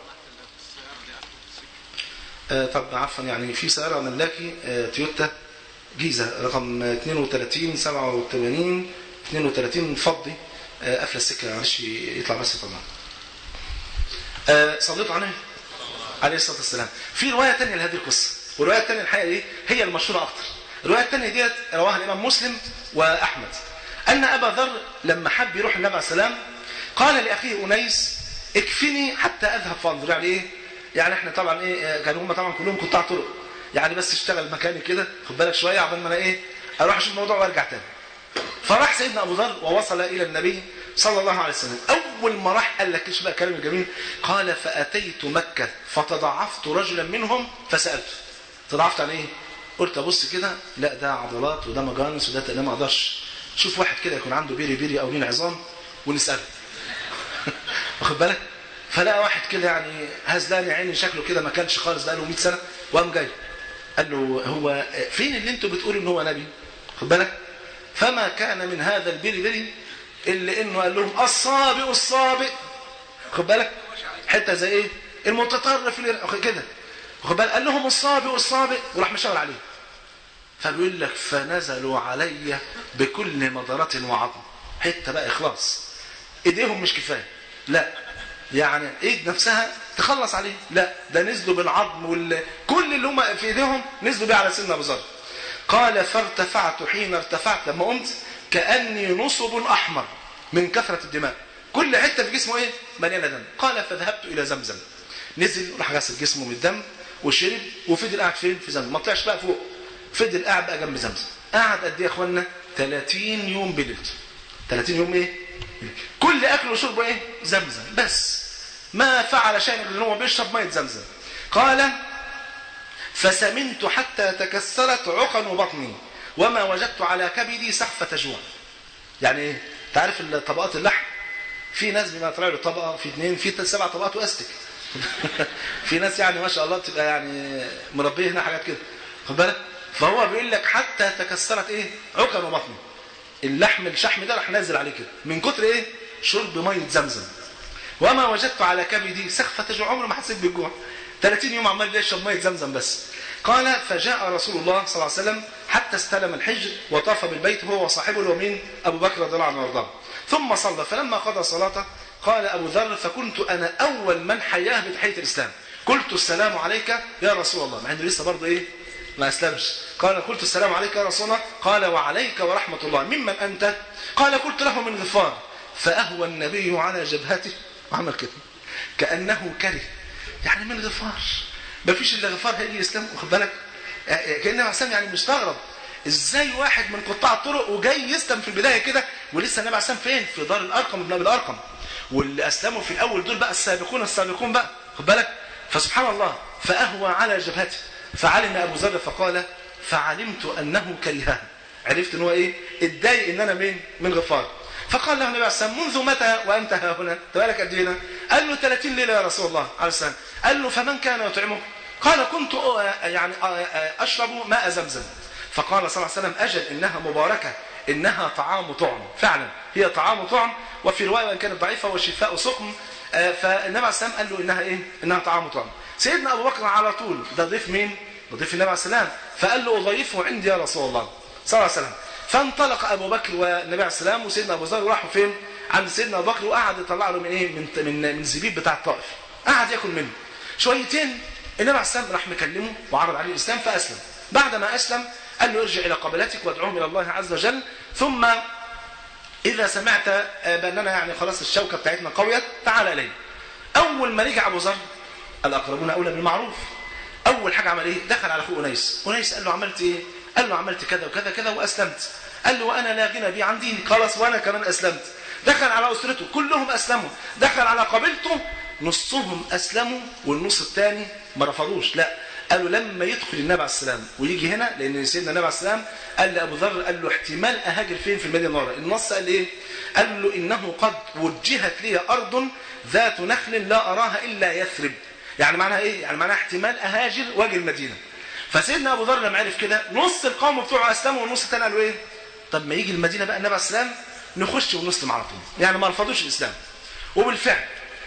آه طب عفوا يعني في سيارة ملاكي آه تويوتا جيزة رقم 32 87 32 فضي آه قفل السكة معلش يطلع بس طبعا آه صليت عليه عليه الصلاة والسلام في رواية تانية لهذه القصة والرواية التانية الحقيقة دي هي المشهورة أكتر الرواية التانية ديت رواها الإمام مسلم وأحمد أن أبا ذر لما حب يروح النبي عليه السلام قال لأخيه أنيس اكفني حتى أذهب فانظر يعني إيه يعني احنا طبعا ايه كانوا هم طبعا كلهم قطاع طرق يعني بس اشتغل مكاني كده خد بالك شويه عبال ما انا ايه اروح اشوف الموضوع وارجع تاني فراح سيدنا ابو ذر ووصل الى النبي صلى الله عليه وسلم اول ما راح قال لك ايش بقى الكلام الجميل قال فاتيت مكه فتضعفت رجلا منهم فسالته تضعفت عن ايه قلت ابص كده لا ده عضلات وده مجانس وده انا ما اقدرش شوف واحد كده يكون عنده بيري بيري او لين عظام ونساله واخد بالك فلقى واحد كده يعني هزلان عيني شكله كده ما كانش خالص بقى له 100 سنه وقام جاي قال له هو فين اللي انتوا بتقولوا ان هو نبي خد بالك فما كان من هذا البري بري الا انه قال لهم الصابئ الصابئ خد بالك حته زي ايه المتطرف كده خد بالك قال لهم الصابئ الصابئ وراح مشاور عليه فبيقول لك فنزلوا علي بكل مضرة وعظم حته بقى اخلاص ايديهم مش كفايه لا يعني ايد نفسها تخلص عليه لا ده نزلوا بالعظم وال... كل اللي هم في ايديهم نزلوا بيه على سيدنا ابو ذر قال فارتفعت حين ارتفعت لما قمت كاني نصب احمر من كثره الدماء كل حته في جسمه ايه مليانه دم قال فذهبت الى زمزم نزل راح غسل جسمه من الدم وشرب وفضل قاعد فين في زمزم ما طلعش بقى فوق فضل قاعد بقى جنب زمزم قعد قد ايه يا اخوانا 30 يوم بليلته 30 يوم ايه كل اكله وشربه ايه زمزم بس ما فعل شيء غير ان هو بيشرب ميه زمزم قال فسمنت حتى تكسرت عقن بطني وما وجدت على كبدي سحفة جوع يعني ايه تعرف طبقات اللحم في ناس بما طلع له طبقه في اثنين في سبع طبقات واستك في ناس يعني ما شاء الله بتبقى يعني مربيه هنا حاجات كده خد بالك فهو بيقول لك حتى تكسرت ايه عقن بطني اللحم الشحم ده راح نازل عليه كده من كتر ايه شرب ميه زمزم وما وجدت على كبدي سخفة جوع عمره ما حسيت بالجوع 30 يوم عمال يشرب ميه زمزم بس قال فجاء رسول الله صلى الله عليه وسلم حتى استلم الحجر وطاف بالبيت هو وصاحبه اللي هو مين ابو بكر رضي الله عنه وارضاه ثم صلى فلما قضى صلاته قال ابو ذر فكنت انا اول من حياه بتحيه الاسلام قلت السلام عليك يا رسول الله مع انه لسه برضه ايه ما اسلمش قال قلت السلام عليك يا رسول الله قال وعليك ورحمه الله ممن انت قال قلت له من غفار فاهوى النبي على جبهته وعمل كده كانه كره يعني من غفار ما فيش الا غفار هيجي يسلم واخد بالك كان الاسلام يعني مستغرب ازاي واحد من قطاع الطرق وجاي يسلم في البدايه كده ولسه النبي عليه السلام فين في دار الارقم ابن ابي الارقم واللي اسلموا في الاول دول بقى السابقون السابقون بقى خد بالك فسبحان الله فاهوى على جبهته فعلم ابو ذر فقال فعلمت انه كرهها عرفت ان هو ايه اتضايق ان انا مين من غفار فقال له النبي عليه السلام منذ متى وانت ها هنا تبارك قد هنا قال له 30 ليله يا رسول الله عليه السلام قال له فمن كان يطعمه قال كنت يعني اشرب ماء زمزم فقال صلى الله عليه وسلم اجل انها مباركه انها طعام طعم فعلا هي طعام طعم وفي روايه وان كانت ضعيفه وشفاء سقم فالنبي عليه السلام قال له انها ايه انها طعام طعم سيدنا ابو بكر على طول ده ضيف مين ده ضيف النبي عليه السلام فقال له اضيفه عندي يا رسول الله صلى الله عليه وسلم فانطلق ابو بكر والنبي عليه السلام وسيدنا ابو ذر وراحوا فين عند سيدنا ابو بكر وقعد يطلع له من ايه من من من زبيب بتاع الطائف قعد ياكل منه شويتين النبي عليه السلام راح مكلمه وعرض عليه الاسلام فاسلم بعد ما اسلم قال له ارجع الى قبلتك وادعوهم الى الله عز وجل ثم اذا سمعت باننا يعني خلاص الشوكه بتاعتنا قويت تعال الي اول ما رجع ابو ذر الاقربون اولى بالمعروف اول حاجه عمل ايه دخل على اخوه انيس انيس قال له عملت ايه قال له عملت كذا وكذا كذا واسلمت قال له وانا لا غنى بي عن ديني خلاص وانا كمان اسلمت دخل على اسرته كلهم اسلموا دخل على قبيلته نصهم اسلموا والنص الثاني ما رفضوش لا قالوا لما يدخل النبي عليه السلام ويجي هنا لان سيدنا النبي عليه السلام قال لابو ذر قال له احتمال اهاجر فين في المدينه المنوره النص قال ايه قال له انه قد وجهت لي ارض ذات نخل لا اراها الا يثرب يعني معناها ايه يعني معناها احتمال اهاجر واجي المدينه فسيدنا ابو ذر لما عرف كده نص القوم بتوعه اسلموا والنص الثاني قالوا ايه طب ما يجي المدينه بقى النبي عليه السلام نخش ونسلم على طول يعني ما رفضوش الاسلام وبالفعل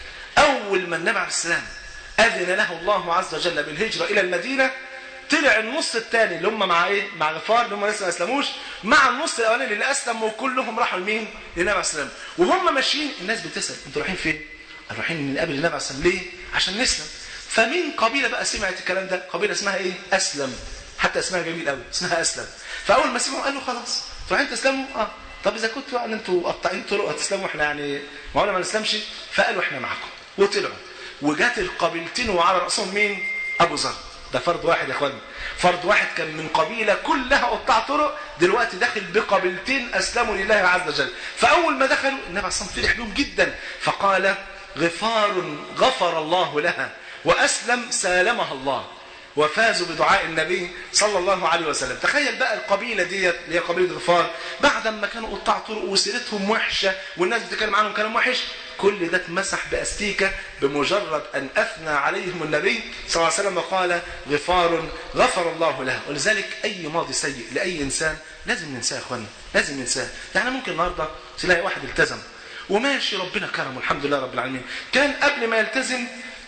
اول ما النبي عليه السلام اذن له الله عز وجل بالهجره الى المدينه طلع النص الثاني اللي هم مع ايه مع غفار اللي هم لسه ما اسلموش مع النص الاولاني اللي اسلم وكلهم راحوا لمين للنبي عليه السلام وهم ماشيين الناس بتسال انتوا رايحين فين رايحين نقابل النبي عليه السلام ليه عشان نسلم فمين قبيله بقى سمعت الكلام ده قبيله اسمها ايه اسلم حتى اسمها جميل قوي اسمها اسلم فاول ما سمعوا قالوا خلاص رايحين تسلموا اه طب اذا كنتوا يعني انتوا قطاعين طرق هتسلموا احنا يعني معقوله ما نسلمش فقالوا احنا معاكم وطلعوا وجات القبيلتين وعلى راسهم مين ابو ذر ده فرد واحد يا اخوانا فرد واحد كان من قبيله كلها قطاع طرق دلوقتي داخل بقبيلتين اسلموا لله عز وجل فاول ما دخلوا النبي عليه الصلاه فرح بهم جدا فقال غفار غفر الله لها واسلم سالمها الله وفازوا بدعاء النبي صلى الله عليه وسلم تخيل بقى القبيله ديت اللي هي قبيله غفار بعد ما كانوا قطاع طرق وسيرتهم وحشه والناس بتتكلم عنهم كلام وحش كل ده اتمسح باستيكه بمجرد ان اثنى عليهم النبي صلى الله عليه وسلم وقال غفار غفر الله له ولذلك اي ماضي سيء لاي انسان لازم ننساه يا اخوانا لازم ننساه يعني ممكن النهارده تلاقي واحد التزم وماشي ربنا كرمه الحمد لله رب العالمين كان قبل ما يلتزم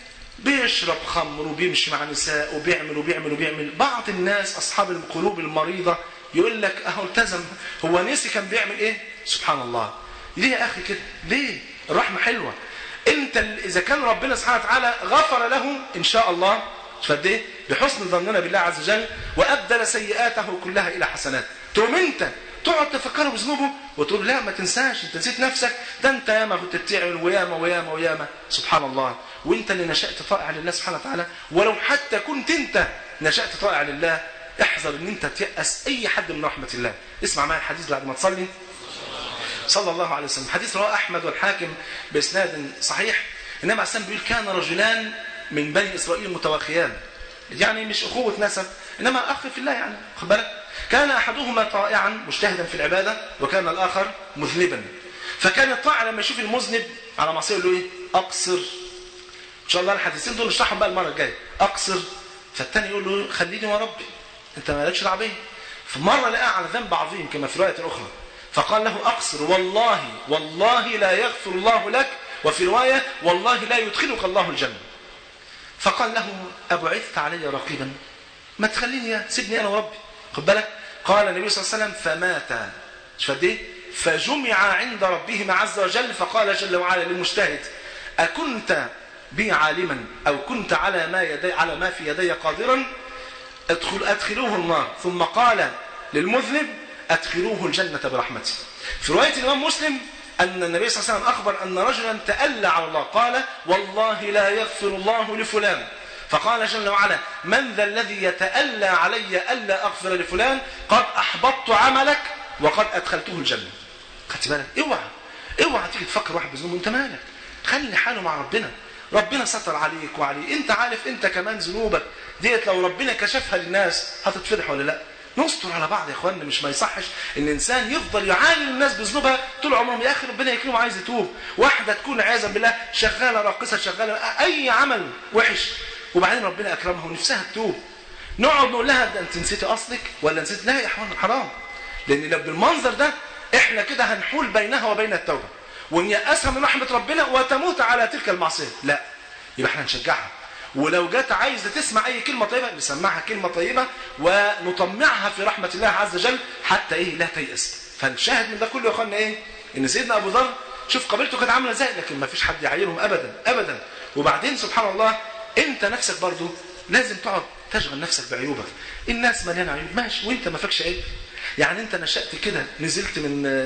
بيشرب خمر وبيمشي مع نساء وبيعمل وبيعمل وبيعمل بعض الناس أصحاب القلوب المريضة يقول لك أهو التزم هو نسي كان بيعمل إيه سبحان الله ليه يا أخي كده ليه الرحمة حلوة أنت إذا كان ربنا سبحانه وتعالى غفر له إن شاء الله فد ايه بحسن ظننا بالله عز وجل وأبدل سيئاته كلها إلى حسنات تقوم أنت تقعد تفكره بذنوبه وتقول لا ما تنساش انت نسيت نفسك ده انت ياما كنت بتعمل وياما وياما وياما سبحان الله وانت اللي نشأت طائع لله سبحانه وتعالى ولو حتى كنت انت نشأت طائع لله احذر ان انت تيأس اي حد من رحمة الله اسمع معي الحديث بعد ما تصلي صلى الله عليه وسلم حديث رواه احمد والحاكم باسناد صحيح انما عليه السلام بيقول كان رجلان من بني اسرائيل متواخيان يعني مش اخوة نسب انما اخ في الله يعني خد بالك كان أحدهما طائعا مجتهدا في العبادة وكان الآخر مذنبا فكان الطائع لما يشوف المذنب على معصيه يقول له ايه أقصر إن شاء الله الحديثين دول نشرحهم بقى المرة الجاية أقصر فالتاني يقول له خليني وربي أنت مالكش دعوه بيا فمرة لقاه على ذنب عظيم كما في رواية أخرى فقال له أقصر والله والله لا يغفر الله لك وفي رواية والله لا يدخلك الله الجنة فقال له أبعثت علي رقيبا ما تخليني سيبني أنا وربي خد بالك قال النبي صلى الله عليه وسلم فمات مش فد ايه فجمع عند ربهما عز وجل فقال جل وعلا للمجتهد أكنت بي عالما أو كنت على ما يدي على ما في يدي قادرا أدخل أدخلوه النار ثم قال للمذنب أدخلوه الجنة برحمتي في رواية الإمام مسلم أن النبي صلى الله عليه وسلم أخبر أن رجلا تألى على الله قال والله لا يغفر الله لفلان فقال جل وعلا من ذا الذي يتألى علي ألا أغفر لفلان قد أحبطت عملك وقد أدخلته الجنة خدت بالك اوعى اوعى تيجي تفكر واحد بذنوب انت مالك خلي حاله مع ربنا ربنا ستر عليك وعليه انت عارف انت كمان ذنوبك ديت لو ربنا كشفها للناس هتتفضح ولا لا نستر على بعض يا اخوانا مش ما يصحش ان الانسان يفضل يعاني الناس بذنوبها طول عمرهم يا اخي ربنا يكرمه عايز يتوب واحده تكون عياذا بالله شغاله راقصه شغاله اي عمل وحش وبعدين ربنا اكرمها ونفسها تتوب نقعد نقول لها ده انت نسيتي اصلك ولا نسيت لا يا اخوانا حرام لان لو بالمنظر ده احنا كده هنحول بينها وبين التوبه ونيأسها من رحمه ربنا وتموت على تلك المعصيه لا يبقى احنا نشجعها ولو جت عايزه تسمع اي كلمه طيبه نسمعها كلمه طيبه ونطمعها في رحمه الله عز وجل حتى ايه لا تيأس فالشاهد من ده كله يا اخوانا ايه ان سيدنا ابو ذر شوف قبيلته كانت عامله ازاي لكن ما فيش حد يعايرهم ابدا ابدا وبعدين سبحان الله انت نفسك برضو لازم تقعد تشغل نفسك بعيوبك الناس مليانه عيوب ماشي وانت ما فيكش عيب يعني انت نشأت كده نزلت من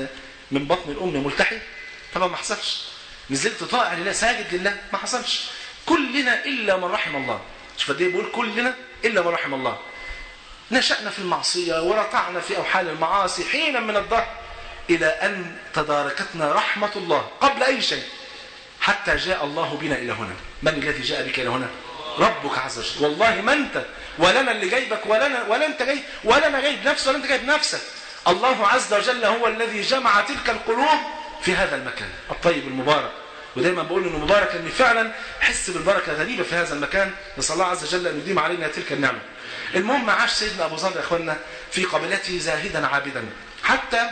من بطن الام ملتحي طبعا ما حصلش نزلت طائع لله ساجد لله ما حصلش كلنا الا من رحم الله شوف قد ايه بيقول كلنا الا من رحم الله نشأنا في المعصية ورطعنا في أوحال المعاصي حينا من الظهر إلى أن تداركتنا رحمة الله قبل أي شيء حتى جاء الله بنا إلى هنا من الذي جاء بك إلى هنا ربك عز وجل والله ما أنت ولا أنا اللي جايبك ولا أنا ولا أنت جاي ولا أنا جايب نفسي ولا أنت جايب نفسك الله عز وجل هو الذي جمع تلك القلوب في هذا المكان الطيب المبارك ودايما بقول انه مبارك لان فعلا حس بالبركه غريبه في هذا المكان نسال الله عز وجل ان يديم علينا تلك النعمه. المهم عاش سيدنا ابو ذر يا اخوانا في قبيلته زاهدا عابدا حتى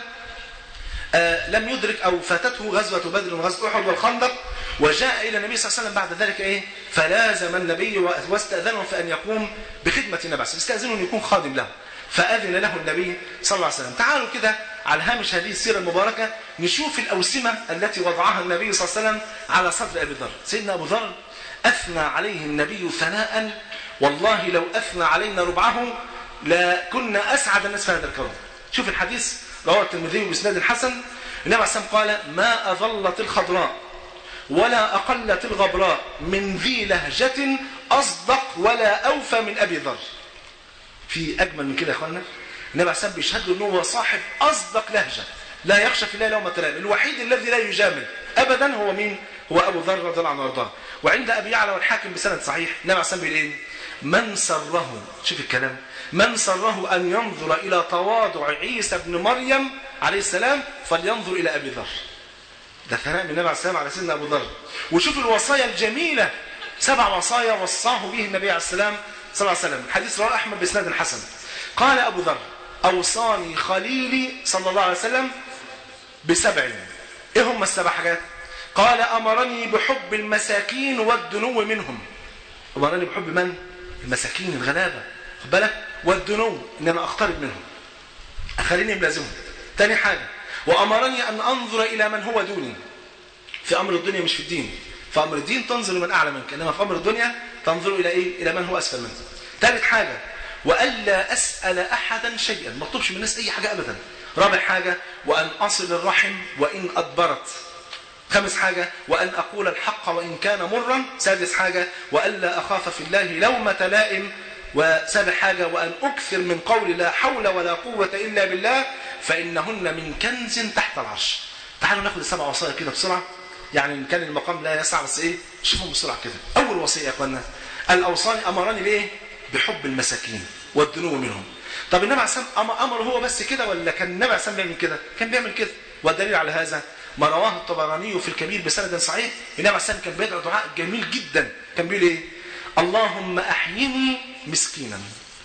آه لم يدرك او فاتته غزوه بدر وغزوه احد والخندق وجاء الى النبي صلى الله عليه وسلم بعد ذلك ايه فلازم النبي واستاذنه في ان يقوم بخدمه النبي استاذنه ان يكون خادم له فاذن له النبي صلى الله عليه وسلم تعالوا كده على هامش هذه السيره المباركه نشوف الاوسمه التي وضعها النبي صلى الله عليه وسلم على صدر ابي ذر سيدنا ابو ذر اثنى عليه النبي ثناء والله لو اثنى علينا ربعه لكنا اسعد الناس في هذا الكون شوف الحديث رواه الترمذي باسناد حسن النبي عليه الصلاه قال ما اظلت الخضراء ولا اقلت الغبراء من ذي لهجه اصدق ولا اوفى من ابي ذر في اجمل من كده يا اخوانا النبي عليه الصلاه بيشهد له ان هو صاحب اصدق لهجه لا يخشى في الله لومة لائم الوحيد الذي لا يجامل ابدا هو مين هو ابو ذر رضي الله عنه وارضاه وعند ابي يعلى والحاكم بسند صحيح النبي عليه الصلاه بيقول ايه من سره شوف الكلام من سره ان ينظر الى تواضع عيسى ابن مريم عليه السلام فلينظر الى ابي ذر ده ثناء من النبي عليه السلام على سيدنا ابو ذر وشوف الوصايا الجميله سبع وصايا وصاه به النبي عليه السلام صلى الله عليه وسلم الحديث رواه احمد باسناد حسن قال ابو ذر اوصاني خليلي صلى الله عليه وسلم بسبع ايه هم السبع حاجات قال امرني بحب المساكين والدنو منهم امرني بحب من المساكين الغلابه خد بالك والدنو ان انا اقترب منهم اخليني ملازمهم تاني حاجه وامرني ان انظر الى من هو دوني في امر الدنيا مش في الدين في امر الدين تنظر من اعلى منك انما في امر الدنيا تنظر الى ايه الى من هو اسفل منك ثالث حاجه والا اسال احدا شيئا ما اطلبش من الناس اي حاجه ابدا رابع حاجه وان اصل الرحم وان ادبرت خامس حاجة وأن أقول الحق وإن كان مرا سادس حاجة وألا أخاف في الله لومة لائم وسابع حاجة وأن أكثر من قول لا حول ولا قوة إلا بالله فإنهن من كنز تحت العرش تعالوا ناخد السبع وصايا كده بسرعة يعني إن كان المقام لا يسع بس إيه شوفهم بسرعة كده أول وصية يا أخوانا الأوصاني أمرني بإيه بحب المساكين والدنو منهم طب النبي عليه الصلاة أمر هو بس كده ولا كان النبي عليه الصلاة بيعمل كده كان بيعمل كده والدليل على هذا ما رواه الطبراني في الكبير بسند صحيح النبي عليه الصلاة كان بيدعو دعاء جميل جدا كان بيقول إيه اللهم أحيني مسكينا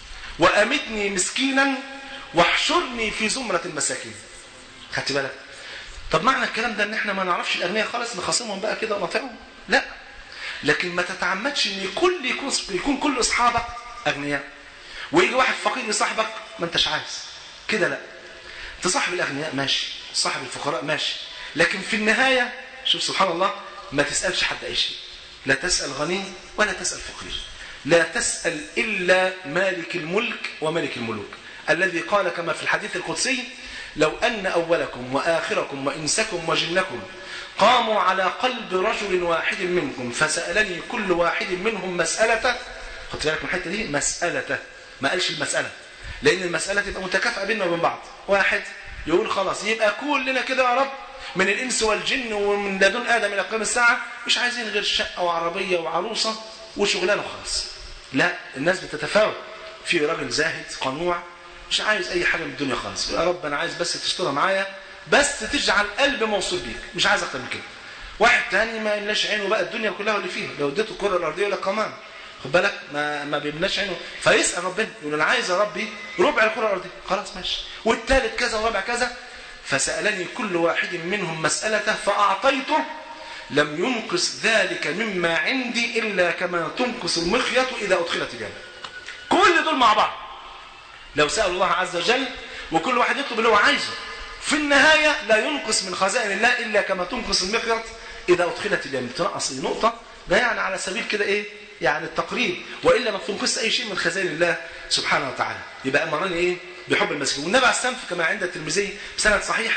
وأمتني مسكينا واحشرني في زمرة المساكين خدت بالك طب معنى الكلام ده ان احنا ما نعرفش الاغنياء خالص نخاصمهم بقى كده ونطيعهم لا لكن ما تتعمدش ان كل يكون يكون كل اصحابك اغنياء ويجي واحد فقير يصاحبك ما انتش عايز كده لا تصاحب الاغنياء ماشي تصاحب الفقراء ماشي لكن في النهايه شوف سبحان الله ما تسالش حد اي شيء لا تسال غني ولا تسال فقير لا تسال الا مالك الملك وملك الملوك الذي قال كما في الحديث القدسي لو أن أولكم وآخركم وإنسكم وجنكم قاموا على قلب رجل واحد منكم فسألني كل واحد منهم مسألة خدت بالك من الحتة دي مسألة ما قالش المسألة لأن المسألة تبقى متكافئة بيننا وبين بعض واحد يقول خلاص يبقى كلنا كده يا رب من الإنس والجن ومن لدن آدم إلى قيام الساعة مش عايزين غير شقة وعربية وعروسة وشغلانة وخلاص لا الناس بتتفاوت في راجل زاهد قنوع مش عايز اي حاجه من الدنيا خالص يا رب انا عايز بس تشتغل معايا بس تجعل قلبي موصول بيك مش عايز اكتر من كده واحد تاني ما يملاش عينه بقى الدنيا كلها اللي فيها لو اديته الكره الارضيه ولا كمان خد بالك ما ما بيملاش عينه فيسال ربنا يقول انا عايز يا ربي ربع الكره الارضيه خلاص ماشي والثالث كذا وربع كذا فسالني كل واحد منهم مسالته فاعطيته لم ينقص ذلك مما عندي الا كما تنقص المخيط اذا ادخلت الجنه كل دول مع بعض لو سأل الله عز وجل وكل واحد يطلب اللي هو عايزه في النهاية لا ينقص من خزائن الله إلا كما تنقص المخيط إذا أدخلت اليم تنقص نقطة ده يعني على سبيل كده إيه يعني التقريب وإلا ما تنقص أي شيء من خزائن الله سبحانه وتعالى يبقى أمرني إيه بحب المسكين والنبي عليه السلام كما عند الترمذي بسند صحيح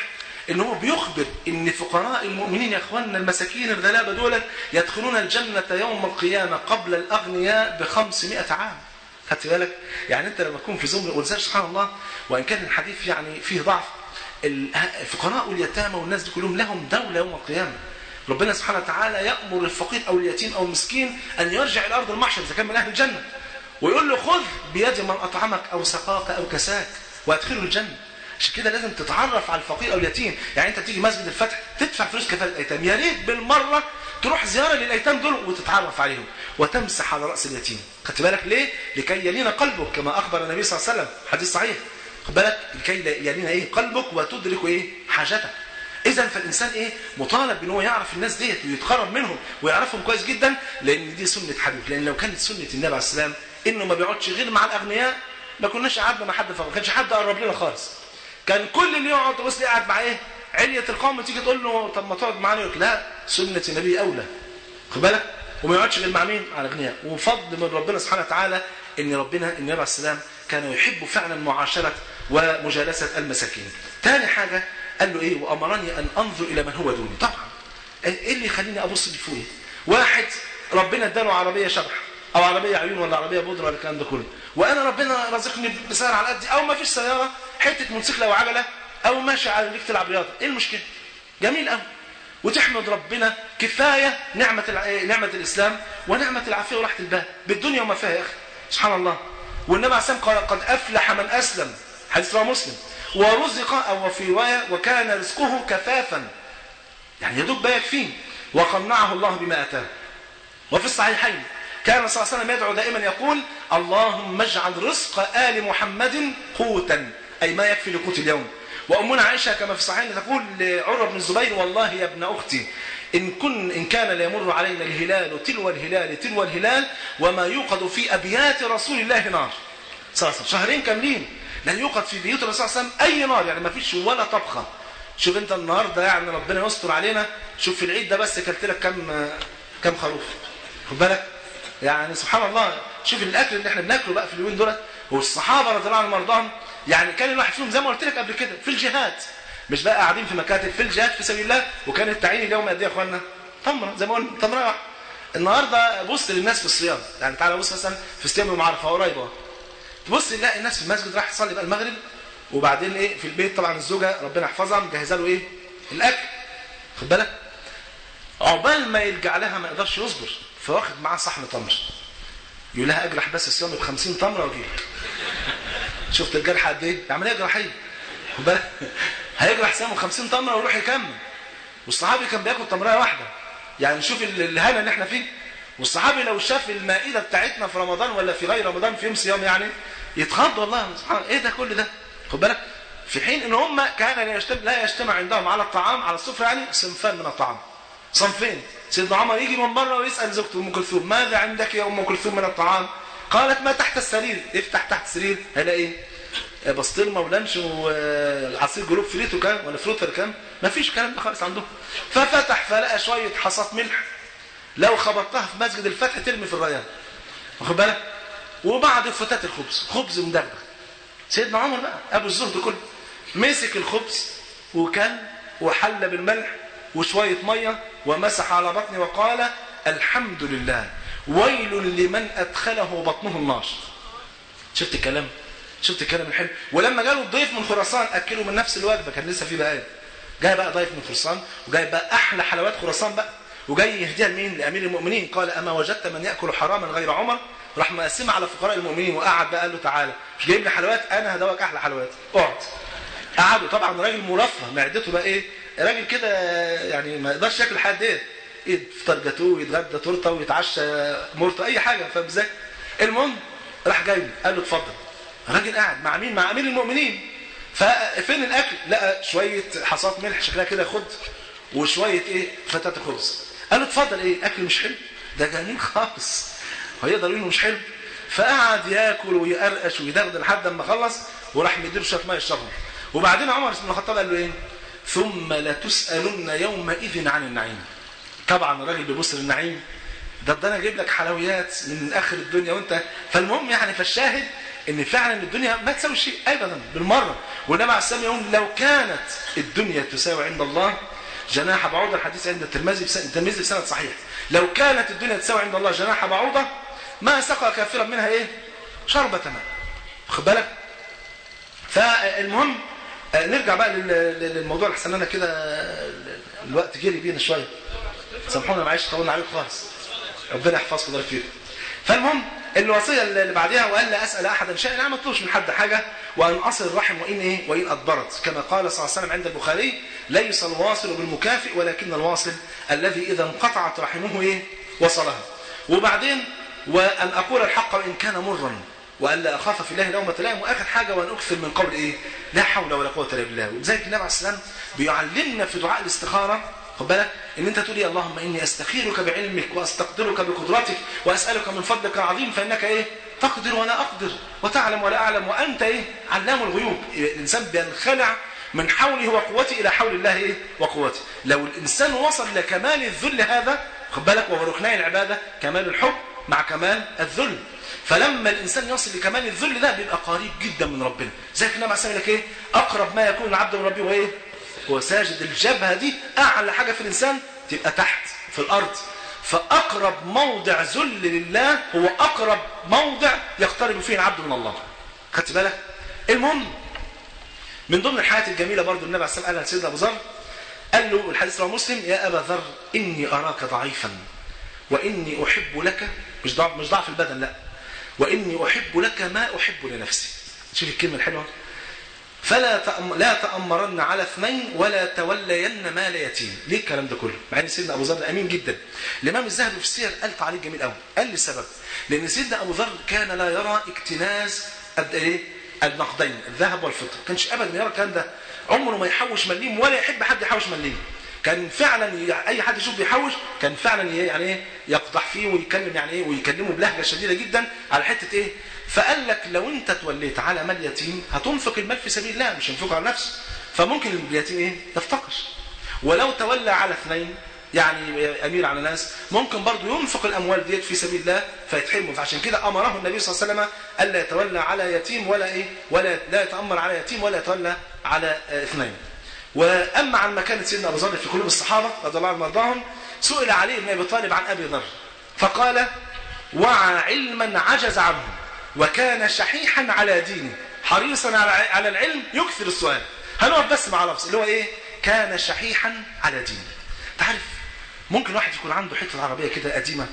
ان هو بيخبر ان فقراء المؤمنين يا اخواننا المساكين الغلابه دول يدخلون الجنه يوم القيامه قبل الاغنياء ب 500 عام خدت بالك يعني انت لما تكون في زمره ولذلك سبحان الله وان كان الحديث يعني فيه ضعف الفقراء واليتامى والناس دي كلهم لهم دوله يوم القيامه ربنا سبحانه وتعالى يامر الفقير او اليتيم او المسكين ان يرجع الى ارض المحشر اذا كان من اهل الجنه ويقول له خذ بيد من اطعمك او سقاك او كساك وادخله الجنه عشان كده لازم تتعرف على الفقير او اليتيم يعني انت تيجي مسجد الفتح تدفع فلوس كفاله ايتام يا ريت بالمره تروح زياره للايتام دول وتتعرف عليهم وتمسح على راس اليتيم خدت بالك ليه لكي يلين قلبك كما اخبر النبي صلى الله عليه وسلم حديث صحيح خد بالك لكي يلين ايه قلبك وتدرك ايه حاجتك اذا فالانسان ايه مطالب ان هو يعرف الناس ديت ويتقرب منهم ويعرفهم كويس جدا لان دي سنه حبيب لان لو كانت سنه النبي عليه السلام انه ما بيقعدش غير مع الاغنياء ما كناش قعدنا مع حد فقط ما كانش حد قرب لنا خالص كان كل اللي يقعد تبص لي قاعد مع ايه علية القوم تيجي تقول له طب ما تقعد معانا يقول لا سنة النبي أولى خد بالك وما يقعدش غير مع مين على الأغنياء وفضل من ربنا سبحانه وتعالى ان ربنا النبي عليه السلام كان يحب فعلا معاشرة ومجالسة المساكين تاني حاجة قال له ايه وامرني ان انظر الى من هو دوني طبعا ايه اللي يخليني ابص لفوقي واحد ربنا اداله عربيه شبح او عربيه عيون ولا عربيه بودره ولا الكلام ده كله وانا ربنا رزقني بسياره على قدي او ما فيش سياره حته موتوسيكل او عجله او ماشي على رجلك تلعب رياضه ايه المشكله جميل قوي وتحمد ربنا كفايه نعمه الع... نعمه الاسلام ونعمه العافيه وراحه البال بالدنيا وما فيها يا اخي سبحان الله والنبي عليه الصلاه قال قد افلح من اسلم حديث رواه مسلم ورزق او في روايه وكان رزقه كفافا يعني يدوب بقى يكفيه وقنعه الله بما اتاه وفي الصحيحين كان صلى الله عليه وسلم يدعو دائما يقول اللهم اجعل رزق آل محمد قوتا أي ما يكفي لقوت اليوم وأمنا عائشة كما في الصحيحين تقول لعروة بن الزبير والله يا ابن أختي إن, كن إن كان ليمر علينا الهلال تلو الهلال تلو الهلال وما يوقد في أبيات رسول الله نار صلى الله عليه وسلم شهرين كاملين لن يوقد في بيوت الرسول صلى الله عليه وسلم أي نار يعني ما فيش ولا طبخة شوف انت النهارده يعني ربنا يستر علينا شوف في العيد ده بس كلت لك كم كم خروف خد بالك يعني سبحان الله شوف الاكل اللي احنا بناكله بقى في اليومين دول والصحابه رضي الله عنهم وارضاهم يعني كان الواحد فيهم زي ما قلت لك قبل كده في الجهاد مش بقى قاعدين في مكاتب في الجهاد في سبيل الله وكان التعيين اليوم قد ايه يا اخوانا؟ تمره زي ما قلنا تمره واحده النهارده بص للناس في الصيام يعني تعالى بص مثلا في صيام يوم عرفه قريب اهو تبص تلاقي الناس في المسجد راح تصلي بقى المغرب وبعدين ايه في البيت طبعا الزوجه ربنا يحفظها مجهزه له ايه؟ الاكل خد بالك عقبال ما يرجع لها ما يقدرش يصبر فواخد معاه صحن تمر يقول لها اجرح بس الصيام ب 50 تمره واجي شفت الجرح قد ايه؟ عمليه جراحيه خد بالك هيجرح صيامه ب 50 تمره ويروح يكمل والصحابي كان بياكل تمريه واحده يعني شوف الهنا اللي احنا فيه والصحابي لو شاف المائده بتاعتنا في رمضان ولا في غير رمضان في يوم صيام يعني يتخض والله سبحان ايه ده كل ده خد بالك في حين ان هم كان لا يجتمع, لا يجتمع عندهم على الطعام على السفره يعني صنفان من الطعام صنفين سيدنا عمر يجي من بره ويسال زوجته ام كلثوم ماذا عندك يا ام كلثوم من الطعام قالت ما تحت السرير افتح تحت السرير هلاقي ايه بسطرمه ولانش وعصير جلوب فريتو كام ولا فروتر كام ما فيش الكلام ده خالص عندهم ففتح فلقى شويه حصات ملح لو خبطتها في مسجد الفتح ترمي في الريان واخد بالك وبعد فتات الخبز خبز مدغدغ سيدنا عمر بقى ابو الزهد كله مسك الخبز وكل وحل بالملح وشويه ميه ومسح على بطنه وقال الحمد لله ويل لمن ادخله بطنه النار شفت الكلام شفت الكلام الحلو ولما جاله الضيف من خراسان اكله من نفس الوجبه كان لسه في بقى جاي بقى ضيف من خراسان وجاي بقى احلى حلويات خراسان بقى وجاي يهديها لمين لامير المؤمنين قال اما وجدت من ياكل حراما غير عمر راح مقسمها على فقراء المؤمنين وقعد بقى قال له تعالى مش جايب لي حلويات انا هدوك احلى حلويات اقعد قعدوا طبعا راجل مرفه معدته بقى ايه راجل كده يعني ما يقدرش ياكل حد ايه يفطر جاتوه ويتغدى تورته ويتعشى مرته اي حاجه فاهم ازاي المهم راح جاي قال له اتفضل الراجل قاعد مع مين مع امير المؤمنين ففين الاكل لقى شويه حصات ملح شكلها كده خد وشويه ايه فتات خبز قال له اتفضل ايه اكل مش حلو ده جميل خالص هيقدر يقول مش حلو فقعد ياكل ويقرقش ويدغدغ لحد ما خلص وراح مديله شويه ميه يشربها وبعدين عمر بن الخطاب قال له ايه ثم لتسالن يومئذ عن النعيم طبعا الراجل بيبص للنعيم ده ده انا اجيب لك حلويات من اخر الدنيا وانت فالمهم يعني فالشاهد ان فعلا الدنيا ما تساوي شيء ابدا بالمره والنبي عليه السلام يقول لو كانت الدنيا تساوي عند الله جناح بعوضه الحديث عند الترمذي بسند الترمذي بسند صحيح لو كانت الدنيا تساوي عند الله جناح بعوضه ما سقى كافرا منها ايه شربة ماء واخد بالك فالمهم نرجع بقى للموضوع اللي انا كده الوقت جري بينا شويه سامحونا معلش طولنا عليكم خالص ربنا يحفظكم ويبارك فيكم فالمهم الوصيه اللي بعدها وان لا اسال احدا شيئا لا ما اطلبش من حد حاجه وان اصل الرحم وان ايه وان ادبرت كما قال صلى الله عليه وسلم عند البخاري ليس الواصل بالمكافئ ولكن الواصل الذي اذا انقطعت رحمه ايه وصلها وبعدين وان اقول الحق وان كان مرا والا اخاف في الله لومه لائم واخر حاجه وان اكثر من قول ايه لا حول ولا قوه الا بالله ولذلك النبي عليه السلام بيعلمنا في دعاء الاستخاره خد بالك ان انت تقول يا اللهم اني استخيرك بعلمك واستقدرك بقدرتك واسالك من فضلك العظيم فانك ايه تقدر ولا اقدر وتعلم ولا اعلم وانت ايه علام الغيوب الانسان بينخلع من حوله وقوته الى حول الله ايه وقوته لو الانسان وصل لكمال الذل هذا خد بالك وهو ركني العباده كمال الحب مع كمال الذل فلما الانسان يصل لكمال الذل ده بيبقى قريب جدا من ربنا زي النبي عليه الصلاه لك ايه اقرب ما يكون العبد من ربه وايه هو ساجد الجبهه دي اعلى حاجه في الانسان تبقى تحت في الارض فاقرب موضع ذل لله هو اقرب موضع يقترب فيه العبد من الله خدت بالك المهم من ضمن الحاجات الجميله برضو النبي عليه الصلاه والسلام قالها لسيدنا ابو ذر قال له الحديث رواه مسلم يا ابا ذر اني اراك ضعيفا واني احب لك مش ضعف مش ضعف البدن لا واني احب لك ما احب لنفسي شوف الكلمه الحلوه فلا تأم... لا تأمرن على اثنين ولا تولين مال يتيم ليه الكلام ده كله مع ان سيدنا ابو ذر امين جدا الامام الذهبي في السير قال تعليق جميل قوي قال لي السبب لان سيدنا ابو ذر كان لا يرى اكتناز قد ايه النقدين الذهب والفضه ما كانش ابدا يرى الكلام ده عمره ما يحوش مليم ولا يحب حد يحوش مليم كان فعلا اي حد يشوف بيحوش كان فعلا يعني ايه يقضح فيه ويتكلم يعني ايه ويكلمه بلهجه شديده جدا على حته ايه فقال لك لو انت توليت على مال يتيم هتنفق المال في سبيل الله مش هينفقه على نفسه فممكن اليتيم ايه يفتقر ولو تولى على اثنين يعني امير على ناس ممكن برضه ينفق الاموال ديت في سبيل الله فيتحرموا فعشان كده امره النبي صلى الله عليه وسلم الا يتولى على يتيم ولا ايه ولا لا يتامر على يتيم ولا يتولى على اثنين واما عن مكانه سيدنا ابو ذر في قلوب الصحابه رضي الله عنهم وارضاهم سئل علي بن ابي طالب عن ابي ذر فقال وعى علما عجز عنه وكان شحيحا على دينه حريصا على العلم يكثر السؤال هنقف بس مع لفظ اللي هو ايه كان شحيحا على دينه تعرف ممكن واحد يكون عنده حته عربيه كده قديمه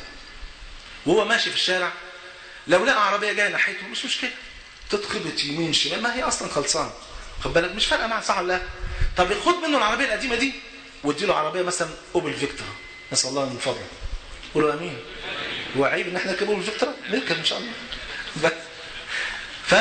وهو ماشي في الشارع لو لقى عربيه جايه ناحيته مش مشكله تتخبط يمين شمال ما هي اصلا خلصانه خد بالك مش فارقه معاه صح ولا لا طب خد منه العربيه القديمه دي وادي له عربيه مثلا اوبل فيكتور نسال الله من فضله قولوا امين هو عيب ان احنا نركب اوبل فيكتور نركب ان شاء الله بس ف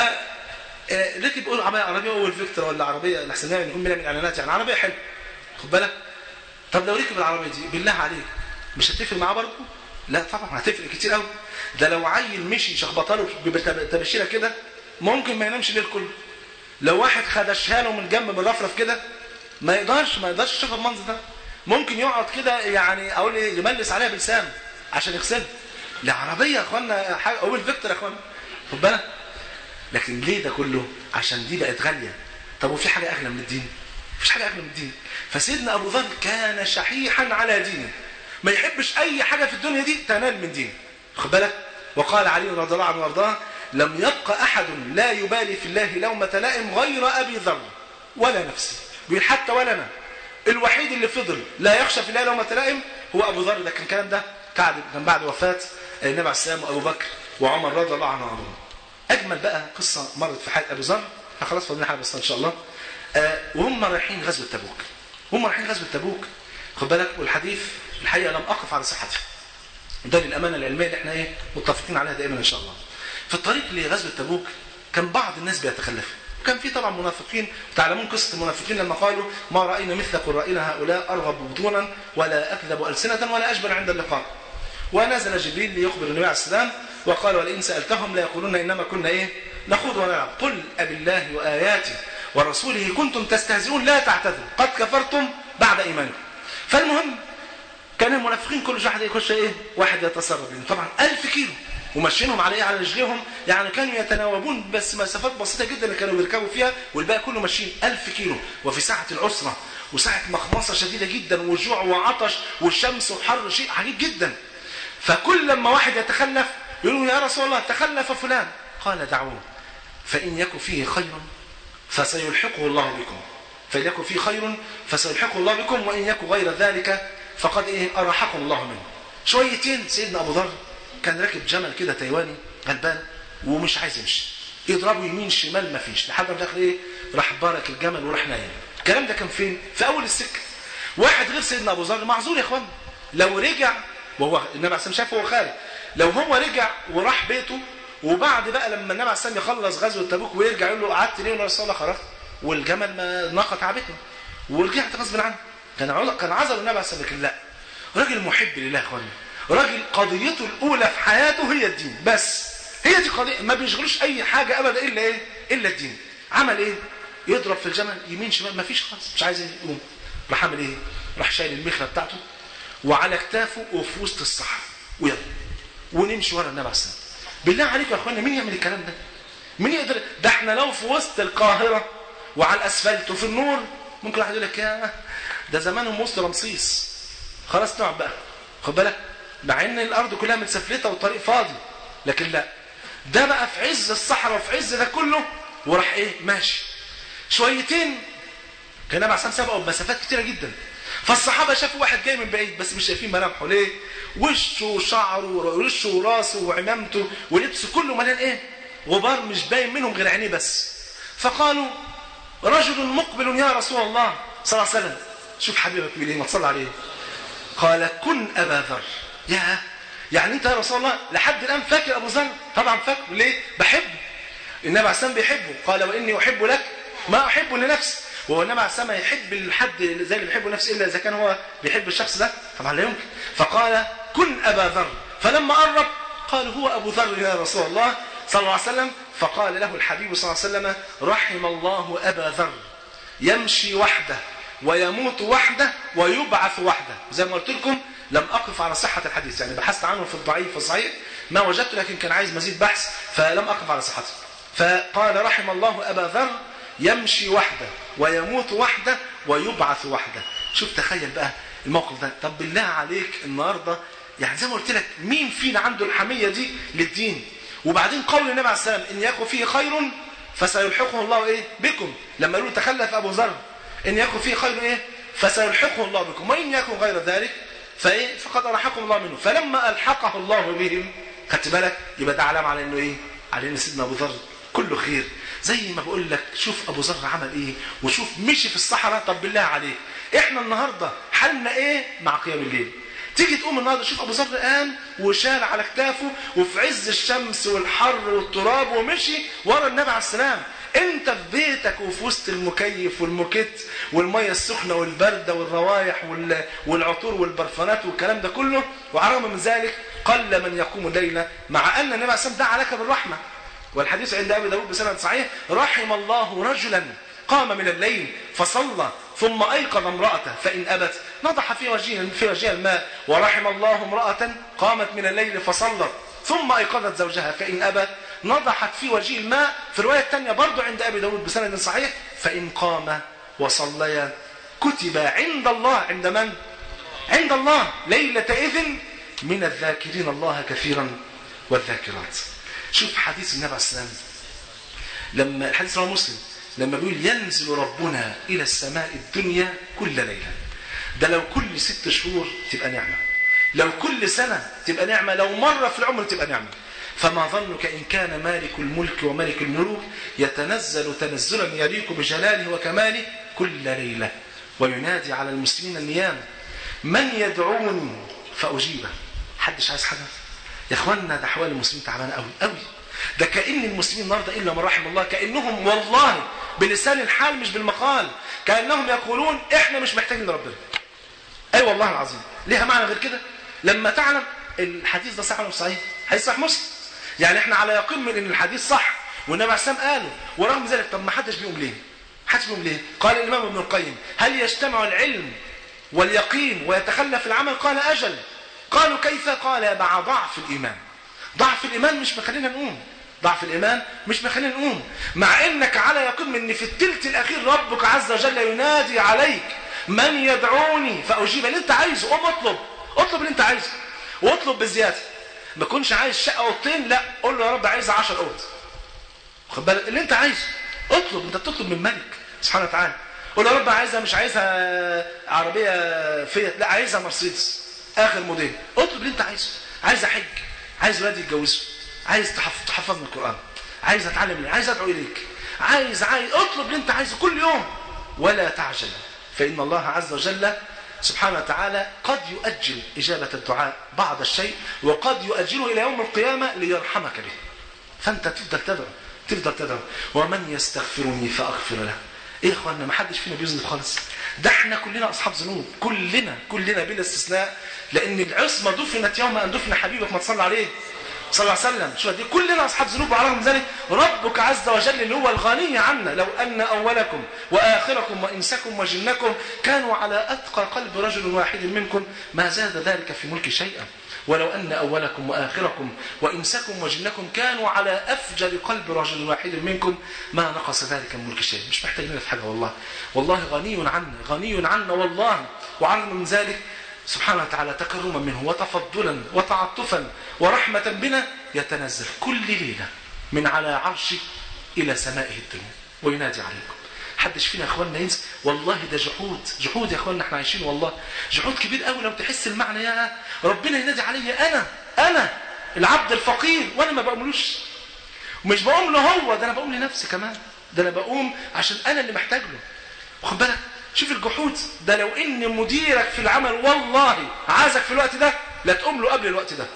ركب يقول عربيه عربيه اول فيكتور ولا عربيه الاحسن يعني نقول من اعلانات يعني عربيه حلوه خد بالك طب لو ركب العربيه دي بالله عليك مش هتفرق معاه برضه لا طبعا هتفرق كتير قوي ده لو عيل مشي شخبطها له بتبشيره كده ممكن ما ينامش الليل كله لو واحد خدشها له من جنب بالرفرف كده ما يقدرش ما يقدرش يشوف المنظر ده ممكن يقعد كده يعني اقول ايه يملس عليها بلسان عشان يغسلها العربيه يا اخوانا حاجه اول فيكتور يا اخوانا خد بالك لكن ليه ده كله عشان دي بقت غاليه طب وفي حاجه اغلى من الدين مفيش حاجه اغلى من الدين فسيدنا ابو ذر كان شحيحا على دينه ما يحبش اي حاجه في الدنيا دي تنال من دينه خد بالك وقال علي رضي الله عنه وارضاه لم يبق احد لا يبالي في الله لومه لائم غير ابي ذر ولا نفسي بيقول حتى ولا انا الوحيد اللي فضل لا يخشى في الله لومه لائم هو ابو ذر ده كان الكلام ده كان بعد وفاه النبي عليه السلام وابو بكر وعمر رضي الله عنه وارضاه اجمل بقى قصه مرت في حياه ابو ذر خلاص فاضلين حاجه بس ان شاء الله آه وهم رايحين غزوه تبوك هم رايحين غزوه تبوك خد بالك والحديث الحقيقه لم اقف على صحته ده للامانه العلميه اللي احنا ايه متفقين عليها دائما ان شاء الله في الطريق لغزوه تبوك كان بعض الناس بيتخلفوا وكان في طبعا منافقين تعلمون قصه المنافقين لما قالوا ما راينا مثل قرائنا هؤلاء ارغب بطونا ولا اكذب السنه ولا اشبل عند اللقاء ونزل جبريل ليخبر النبي عليه السلام وقال ولئن سالتهم ليقولون انما كنا ايه نخوض ونلعب قل أبالله وآياته ورسوله كنتم تستهزئون لا تعتذروا قد كفرتم بعد إيمانكم فالمهم كان المنافقين كل واحد يخش ايه واحد يتسرب لهم طبعا ألف كيلو وماشيينهم على ايه على رجليهم يعني كانوا يتناوبون بس مسافات بسيطه جدا اللي كانوا بيركبوا فيها والباقي كله ماشيين 1000 كيلو وفي ساعه العسره وساعه مخمصه شديده جدا وجوع وعطش والشمس وحر شيء عجيب جدا فكل لما واحد يتخلف يقولوا يا رسول الله تخلف فلان قال دعوه فإن يكن فيه خير فسيلحقه الله بكم فإن يكن فيه خير فسيلحقه الله بكم وإن يكن غير ذلك فقد إيه أرحكم الله منه شويتين سيدنا أبو ذر كان راكب جمل كده تايواني غلبان ومش عايز يمشي يضربه يمين شمال ما فيش لحد ما في الاخر ايه راح بارك الجمل وراح نايم الكلام ده كان فين في اول السكه واحد غير سيدنا ابو ذر معذور يا اخوان لو رجع وهو النبي عليه الصلاه شافه وهو خارج لو هو رجع وراح بيته وبعد بقى لما النبي عليه الصلاه يخلص غزوه تبوك ويرجع يقول له قعدت ليه يا رسول الله خرجت والجمل ما ناقه تعبتني ورجعت غصب عنه كان كان عذر النبي عليه الصلاه لكن لا راجل محب لله يا اخوانا راجل قضيته الاولى في حياته هي الدين بس هي دي قضيه ما بيشغلوش اي حاجه ابدا الا ايه الا الدين عمل ايه يضرب في الجمل يمين شمال ما فيش خالص مش عايز يقوم راح عامل ايه راح شايل المخله بتاعته وعلى كتافه وفي وسط الصحراء ويلا ونمشي ورا النبي عليه الصلاه بالله عليكم يا اخوانا مين يعمل الكلام ده مين يقدر ده احنا لو في وسط القاهره وعلى الاسفلت وفي النور ممكن واحد يقول لك يا ده زمانهم وسط رمسيس خلاص نقعد بقى خد بالك مع ان الارض كلها متسفلته والطريق فاضي لكن لا ده بقى في عز الصحراء وفي عز ده كله وراح ايه ماشي شويتين كان النبي عليه سبقه بمسافات كتيره جدا فالصحابه شافوا واحد جاي من بعيد بس مش شايفين ملامحه ليه وشه وشعره ووشه وراسه وعمامته ولبسه كله مليان ايه غبار مش باين منهم غير عينيه بس فقالوا رجل مقبل يا رسول الله صلى الله عليه وسلم شوف حبيبك بيقول ايه ما تصلي عليه قال كن ابا ذر يا يعني انت يا رسول الله لحد الان فاكر ابو ذر طبعا فاكر ليه بحبه النبي عليه السلام بيحبه قال واني احب لك ما احب لنفسي وهو النبي عليه السلام يحب الحد زي اللي بيحبه نفسه الا اذا كان هو بيحب الشخص ده طبعا لا يمكن فقال كن ابا ذر فلما قرب قال هو ابو ذر يا رسول الله صلى الله عليه وسلم فقال له الحبيب صلى الله عليه وسلم رحم الله ابا ذر يمشي وحده ويموت وحده ويبعث وحده زي ما قلت لكم لم أقف على صحة الحديث يعني بحثت عنه في الضعيف والصحيح ما وجدت لكن كان عايز مزيد بحث فلم أقف على صحته فقال رحم الله أبا ذر يمشي وحده ويموت وحده ويبعث وحده شوف تخيل بقى الموقف ده طب بالله عليك النهاردة يعني زي ما قلت لك مين فينا عنده الحمية دي للدين وبعدين قول النبي عليه السلام إن يكن فيه خير فسيلحقه الله إيه بكم لما يقولوا تخلف أبو ذر إن يكن فيه خير إيه فسيلحقه الله بكم وإن يكن غير ذلك فايه فقد الحقهم الله منه فلما الحقه الله بهم خدت بالك يبقى ده علامه على انه ايه على ان سيدنا ابو ذر كله خير زي ما بقول لك شوف ابو ذر عمل ايه وشوف مشي في الصحراء طب بالله عليك احنا النهارده حالنا ايه مع قيام الليل تيجي تقوم النهارده شوف ابو ذر قام وشال على كتافه وفي عز الشمس والحر والتراب ومشي ورا النبي عليه السلام انت في بيتك وفي وسط المكيف والموكيت والميه السخنه والبارده والروايح والعطور والبرفانات والكلام ده كله وعلى الرغم من ذلك قل من يقوم الليل مع ان النبي عليه الصلاه دعا لك بالرحمه والحديث عند ابي داود بسند صحيح رحم الله رجلا قام من الليل فصلى ثم ايقظ امراته فان ابت نضح في وجهها في وجهها الماء ورحم الله امراه قامت من الليل فصلت ثم ايقظت زوجها فان ابت نضحت في وجه الماء في الرواية الثانية برضو عند أبي داود بسند صحيح فإن قام وصليا كتب عند الله عند من؟ عند الله ليلة إذن من الذاكرين الله كثيرا والذاكرات شوف حديث النبي عليه السلام لما الحديث رواه مسلم لما بيقول ينزل ربنا إلى السماء الدنيا كل ليلة ده لو كل ست شهور تبقى نعمة لو كل سنة تبقى نعمة لو مرة في العمر تبقى نعمة فما ظنك إن كان مالك الملك وملك الملوك يتنزل تنزلا يليق بجلاله وكماله كل ليلة وينادي على المسلمين النيام من يدعوني فأجيبه حدش عايز حاجة يا اخوانا ده احوال المسلمين تعبانه قوي قوي ده كأن المسلمين النهارده إلا من رحم الله كأنهم والله بلسان الحال مش بالمقال كأنهم يقولون إحنا مش محتاجين لربنا أي أيوة والله العظيم ليها معنى غير كده لما تعلم الحديث ده صح ولا مش صحيح حديث صحيح مسلم يعني احنا على يقين من ان الحديث صح والنبي عليه السلام قاله ورغم ذلك طب ما حدش بيقوم ليه حدش بيقوم ليه قال الامام ابن القيم هل يجتمع العلم واليقين ويتخلف العمل قال اجل قالوا كيف قال مع ضعف الايمان ضعف الايمان مش مخلينا نقوم ضعف الايمان مش مخلينا نقوم مع انك على يقين من ان في الثلث الاخير ربك عز وجل ينادي عليك من يدعوني فاجيب اللي انت عايزه قوم اطلب اطلب اللي انت عايزه واطلب بزياده ما تكونش عايز شقه اوضتين لا قول له يا رب عايز 10 اوض خد بالك اللي انت عايزه اطلب انت بتطلب من ملك سبحانه وتعالى قول له يا رب عايزها مش عايزها عربيه فيت لا عايزها مرسيدس اخر موديل اطلب اللي انت عايزه عايز احج عايز ولادي يتجوزوا عايز تحفظ تحفظني القران عايز اتعلم عايز ادعو اليك عايز عايز اطلب اللي انت عايزه كل يوم ولا تعجل فان الله عز وجل سبحانه وتعالى قد يؤجل إجابة الدعاء بعض الشيء وقد يؤجله إلى يوم القيامة ليرحمك به فأنت تفضل تدعو تفضل تدعو ومن يستغفرني فأغفر له ايه يا اخوانا ما حدش فينا بيذنب خالص ده احنا كلنا اصحاب ذنوب كلنا كلنا بلا استثناء لان العصمه دفنت يوم ان دفن حبيبك ما تصلى عليه صلى الله عليه وسلم شو دي كلنا اصحاب ذنوب وعلى رغم ذلك ربك عز وجل اللي هو الغني عنا لو ان اولكم واخركم وانسكم وجنكم كانوا على اتقى قلب رجل واحد منكم ما زاد ذلك في ملك شيئا ولو أن أولكم وآخركم وإنسكم وجنكم كانوا على أفجر قلب رجل واحد منكم ما نقص ذلك من ملك شيء مش محتاج لنا في حاجة والله والله غني عنا غني عنا والله وعلى من ذلك سبحانه وتعالى تكرما منه وتفضلا وتعطفا ورحمة بنا يتنزل كل ليلة من على عرشه إلى سمائه الدنيا وينادي عليكم حدش فينا يا اخواننا ينسى والله ده جحود جحود يا اخواننا احنا عايشين والله جحود كبير قوي لو تحس المعنى يا ربنا ينادي عليا انا انا العبد الفقير وانا ما بقوملوش ومش بقوم له هو ده انا بقوم لنفسي كمان ده انا بقوم عشان انا اللي محتاج له واخد بالك شوف الجحود ده لو ان مديرك في العمل والله عايزك في الوقت ده لا تقوم له قبل الوقت ده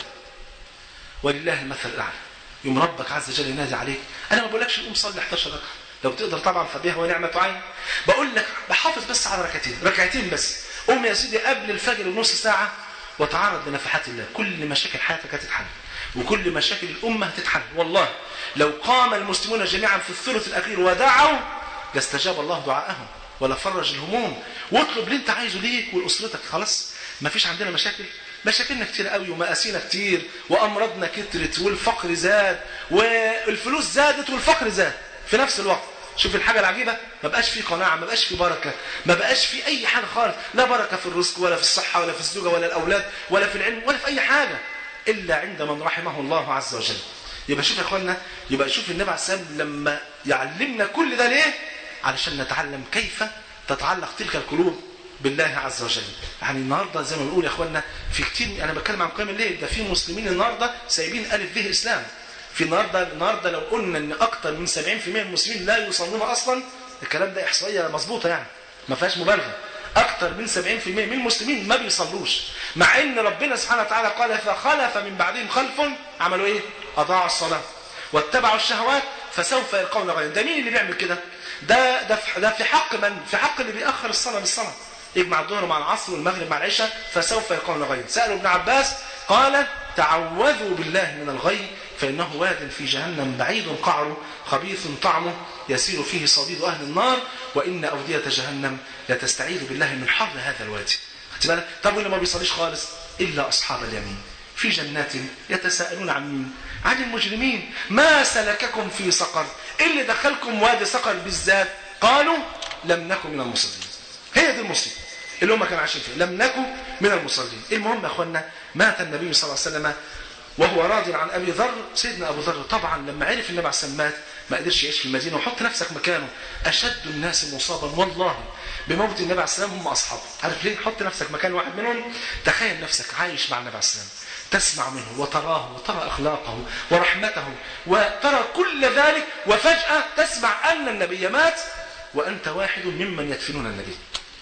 ولله المثل الاعلى يوم ربك عز وجل ينادي عليك انا ما بقولكش قوم صلي 11 ركعه لو تقدر طبعا فبها ونعمة عين بقول لك بحافظ بس على ركعتين ركعتين بس قوم يا سيدي قبل الفجر بنص ساعة وتعرض لنفحات الله كل مشاكل حياتك هتتحل وكل مشاكل الأمة هتتحل والله لو قام المسلمون جميعا في الثلث الأخير ودعوا لاستجاب الله دعاءهم ولا فرج الهموم واطلب اللي انت عايزه ليك ولأسرتك خلاص ما فيش عندنا مشاكل مشاكلنا كتير قوي ومقاسينا كتير وأمراضنا كترت والفقر زاد والفلوس زادت والفقر زاد في نفس الوقت شوف الحاجة العجيبة ما بقاش في قناعة ما بقاش في بركة ما بقاش في أي حاجة خالص لا بركة في الرزق ولا في الصحة ولا في الزوجة ولا الأولاد ولا في العلم ولا في أي حاجة إلا عند من رحمه الله عز وجل يبقى شوف يا أخوانا يبقى شوف النبي عليه السلام لما يعلمنا كل ده ليه علشان نتعلم كيف تتعلق تلك القلوب بالله عز وجل يعني النهاردة زي ما بنقول يا أخوانا في كتير أنا بتكلم عن قيام الليل ده في مسلمين النهاردة سايبين ألف به إسلام في النهارده النهارده لو قلنا ان اكتر من 70% من المسلمين لا يصلون اصلا الكلام ده احصائيه مظبوطه يعني ما فيهاش مبالغه اكتر من 70% من المسلمين ما بيصلوش مع ان ربنا سبحانه وتعالى قال فخلف من بعدهم خلف عملوا ايه اضاعوا الصلاه واتبعوا الشهوات فسوف يلقون غيا ده مين اللي بيعمل كده ده ده في, ده في حق من في حق اللي بيأخر الصلاه بالصلاه يجمع الظهر مع العصر والمغرب مع العشاء فسوف يلقون غيا سالوا ابن عباس قال تعوذوا بالله من الغي فإنه واد في جهنم بعيد قعره خبيث طعمه يسير فيه صديد أهل النار وإن أودية جهنم لتستعيذ بالله من حر هذا الوادي خدت بالك طب واللي ما بيصليش خالص إلا أصحاب اليمين في جنات يتساءلون عن مين عن المجرمين ما سلككم في سقر إيه اللي دخلكم وادي سقر بالذات قالوا لم نكن من المصلين هي دي المصيبه اللي هم كانوا عايشين فيه لم نكن من المصلين المهم يا اخوانا مات النبي صلى الله عليه وسلم وهو راض عن ابي ذر سيدنا ابو ذر طبعا لما عرف النبي عليه السلام مات ما قدرش يعيش في المدينه وحط نفسك مكانه اشد الناس مصابا والله بموت النبي عليه السلام هم اصحابه عارف ليه حط نفسك مكان واحد منهم تخيل نفسك عايش مع النبي عليه السلام تسمع منه وتراه وترى اخلاقه ورحمته وترى كل ذلك وفجاه تسمع ان النبي مات وانت واحد ممن يدفنون النبي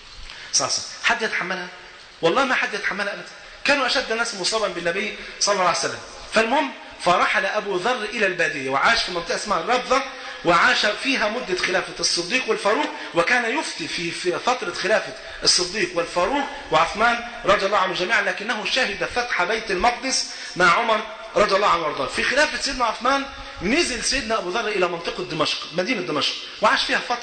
صلى الله عليه وسلم حد يتحملها والله ما حد يتحملها ابدا كانوا اشد الناس مصابا بالنبي صلى الله عليه وسلم فالمهم فرحل ابو ذر الى الباديه وعاش في منطقه اسمها الربضه وعاش فيها مده خلافه الصديق والفاروق وكان يفتي في في فتره خلافه الصديق والفاروق وعثمان رضي الله عنهم جميعا لكنه شهد فتح بيت المقدس مع عمر رضي الله عنه وارضاه في خلافه سيدنا عثمان نزل سيدنا ابو ذر الى منطقه دمشق مدينه دمشق وعاش فيها فتره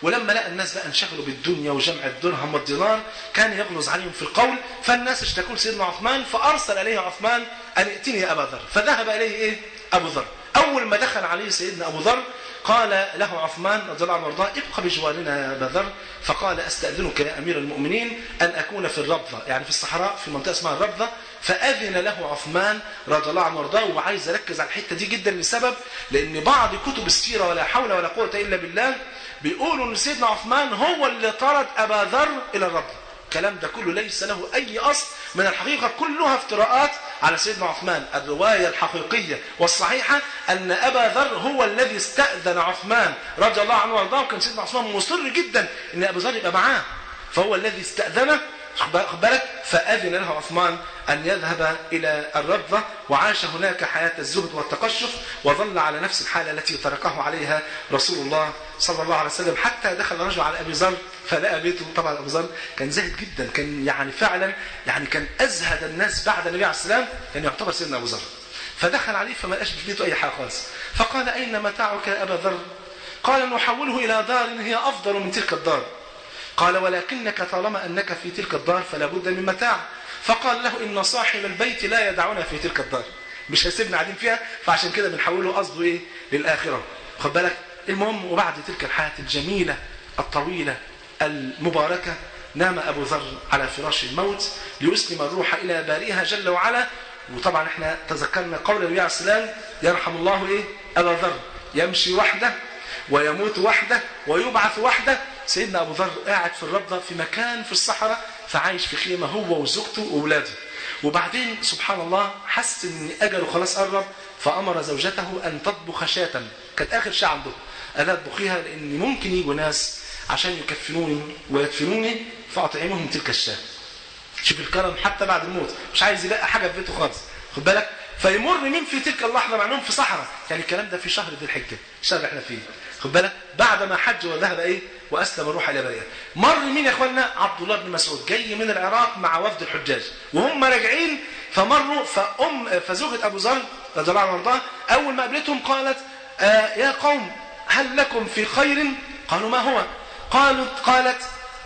ولما لقى الناس بقى انشغلوا بالدنيا وجمع الدرهم والدينار كان يغلظ عليهم في القول فالناس اشتكوا لسيدنا عثمان فارسل اليه عثمان ان ائتني يا ابا ذر فذهب اليه ايه ابو ذر اول ما دخل عليه سيدنا ابو ذر قال له عثمان رضي الله عنه وارضاه ابقى بجوارنا يا ابا ذر فقال استاذنك يا امير المؤمنين ان اكون في الربضه يعني في الصحراء في منطقه اسمها الربضه فاذن له عثمان رضي الله عنه وارضاه وعايز اركز على الحته دي جدا لسبب لان بعض كتب السيره ولا حول ولا قوه الا بالله بيقولوا ان سيدنا عثمان هو اللي طرد ابا ذر الى الربضه الكلام ده كله ليس له أي أصل من الحقيقة كلها افتراءات على سيدنا عثمان الرواية الحقيقية والصحيحة أن أبا ذر هو الذي استأذن عثمان رضي الله عنه وارضاه وكان سيدنا عثمان مصر جدا أن أبو ذر يبقى معاه فهو الذي استأذنه خد بالك فأذن له عثمان أن يذهب إلى الربضة وعاش هناك حياة الزهد والتقشف وظل على نفس الحالة التي تركه عليها رسول الله صلى الله عليه وسلم حتى دخل رجل على أبي ذر فلقى بيته طبعا أبو ذر كان زاهد جدا كان يعني فعلا يعني كان أزهد الناس بعد النبي عليه السلام كان يعتبر سيدنا أبو ذر فدخل عليه فما لقاش في بيته أي حاجة خالص فقال أين متاعك يا أبا ذر قال نحوله إلى دار هي أفضل من تلك الدار قال ولكنك طالما أنك في تلك الدار فلا بد من متاع فقال له إن صاحب البيت لا يدعنا في تلك الدار مش هيسيبنا قاعدين فيها فعشان كده بنحوله قصده إيه للآخرة خد بالك المهم وبعد تلك الحياة الجميلة الطويلة المباركة نام أبو ذر على فراش الموت ليسلم الروح إلى بارئها جل وعلا وطبعا احنا تذكرنا قول النبي عليه السلام يرحم الله ايه أبا ذر يمشي وحده ويموت وحده ويبعث وحده سيدنا أبو ذر قاعد في الربضة في مكان في الصحراء فعايش في خيمة هو وزوجته وأولاده وبعدين سبحان الله حس ان أجله خلاص قرب فأمر زوجته أن تطبخ شاة كانت آخر شاة عنده قال اطبخيها لأن ممكن يجوا ناس عشان يكفنوني ويدفنوني فأطعمهم تلك الشاة شوف الكرم حتى بعد الموت مش عايز يلاقي حاجة في بيته خالص خد بالك فيمر مين في تلك اللحظة مع انهم في صحراء يعني الكلام ده في شهر ذي الحجة الشهر اللي احنا فيه خد بالك بعد ما حج وذهب ايه واسلم الروح الى بريئه مر مين يا اخوانا عبد الله بن مسعود جاي من العراق مع وفد الحجاج وهم راجعين فمروا فام فزوجة ابو ذر رضي الله عنه وارضاه اول ما قابلتهم قالت آه يا قوم هل لكم في خير قالوا ما هو قالوا قالت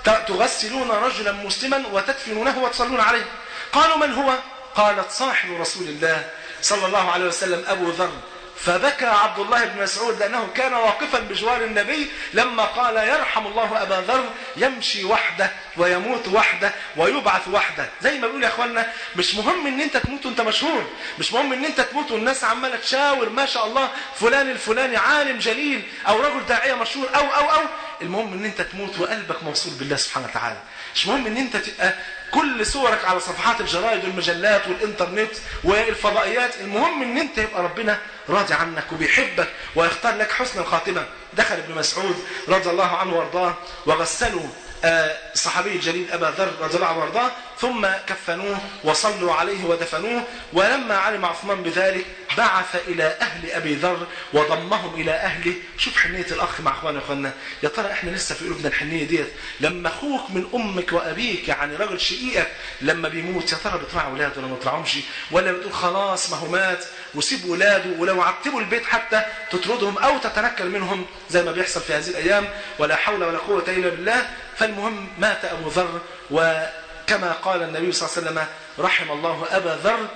تغسلون رجلا مسلما وتدفنونه وتصلون عليه قالوا من هو قالت صاحب رسول الله صلى الله عليه وسلم أبو ذر فبكى عبد الله بن مسعود لأنه كان واقفا بجوار النبي لما قال يرحم الله أبا ذر يمشي وحده ويموت وحده ويبعث وحده زي ما بيقول يا أخوانا مش مهم ان انت تموت وانت مشهور مش مهم ان انت تموت والناس عمالة تشاور ما شاء الله فلان الفلاني عالم جليل أو رجل داعية مشهور أو أو أو المهم ان انت تموت وقلبك موصول بالله سبحانه وتعالى مش مهم ان انت تبقى كل صورك على صفحات الجرائد والمجلات والانترنت والفضائيات المهم ان انت يبقى ربنا راضي عنك وبيحبك ويختار لك حسن الخاتمة دخل ابن مسعود رضي الله عنه وارضاه وغسلوا الصحابي الجليل أبا ذر رضي الله عنه وارضاه ثم كفنوه وصلوا عليه ودفنوه ولما علم عثمان بذلك بعث إلى أهل أبي ذر وضمهم إلى أهله شوف حنية الأخ مع أخواننا أخواننا يا ترى إحنا لسه في قلوبنا الحنية ديت لما أخوك من أمك وأبيك يعني راجل شقيقك لما بيموت يا ترى بتراعي ولاده ولا ما بتراعهمش ولا بتقول خلاص ما هو مات وسيب ولاده ولو عتبوا البيت حتى تطردهم أو تتنكل منهم زي ما بيحصل في هذه الأيام ولا حول ولا قوة إلا بالله فالمهم مات أبو ذر وكما قال النبي صلى الله عليه وسلم رحم الله أبا ذر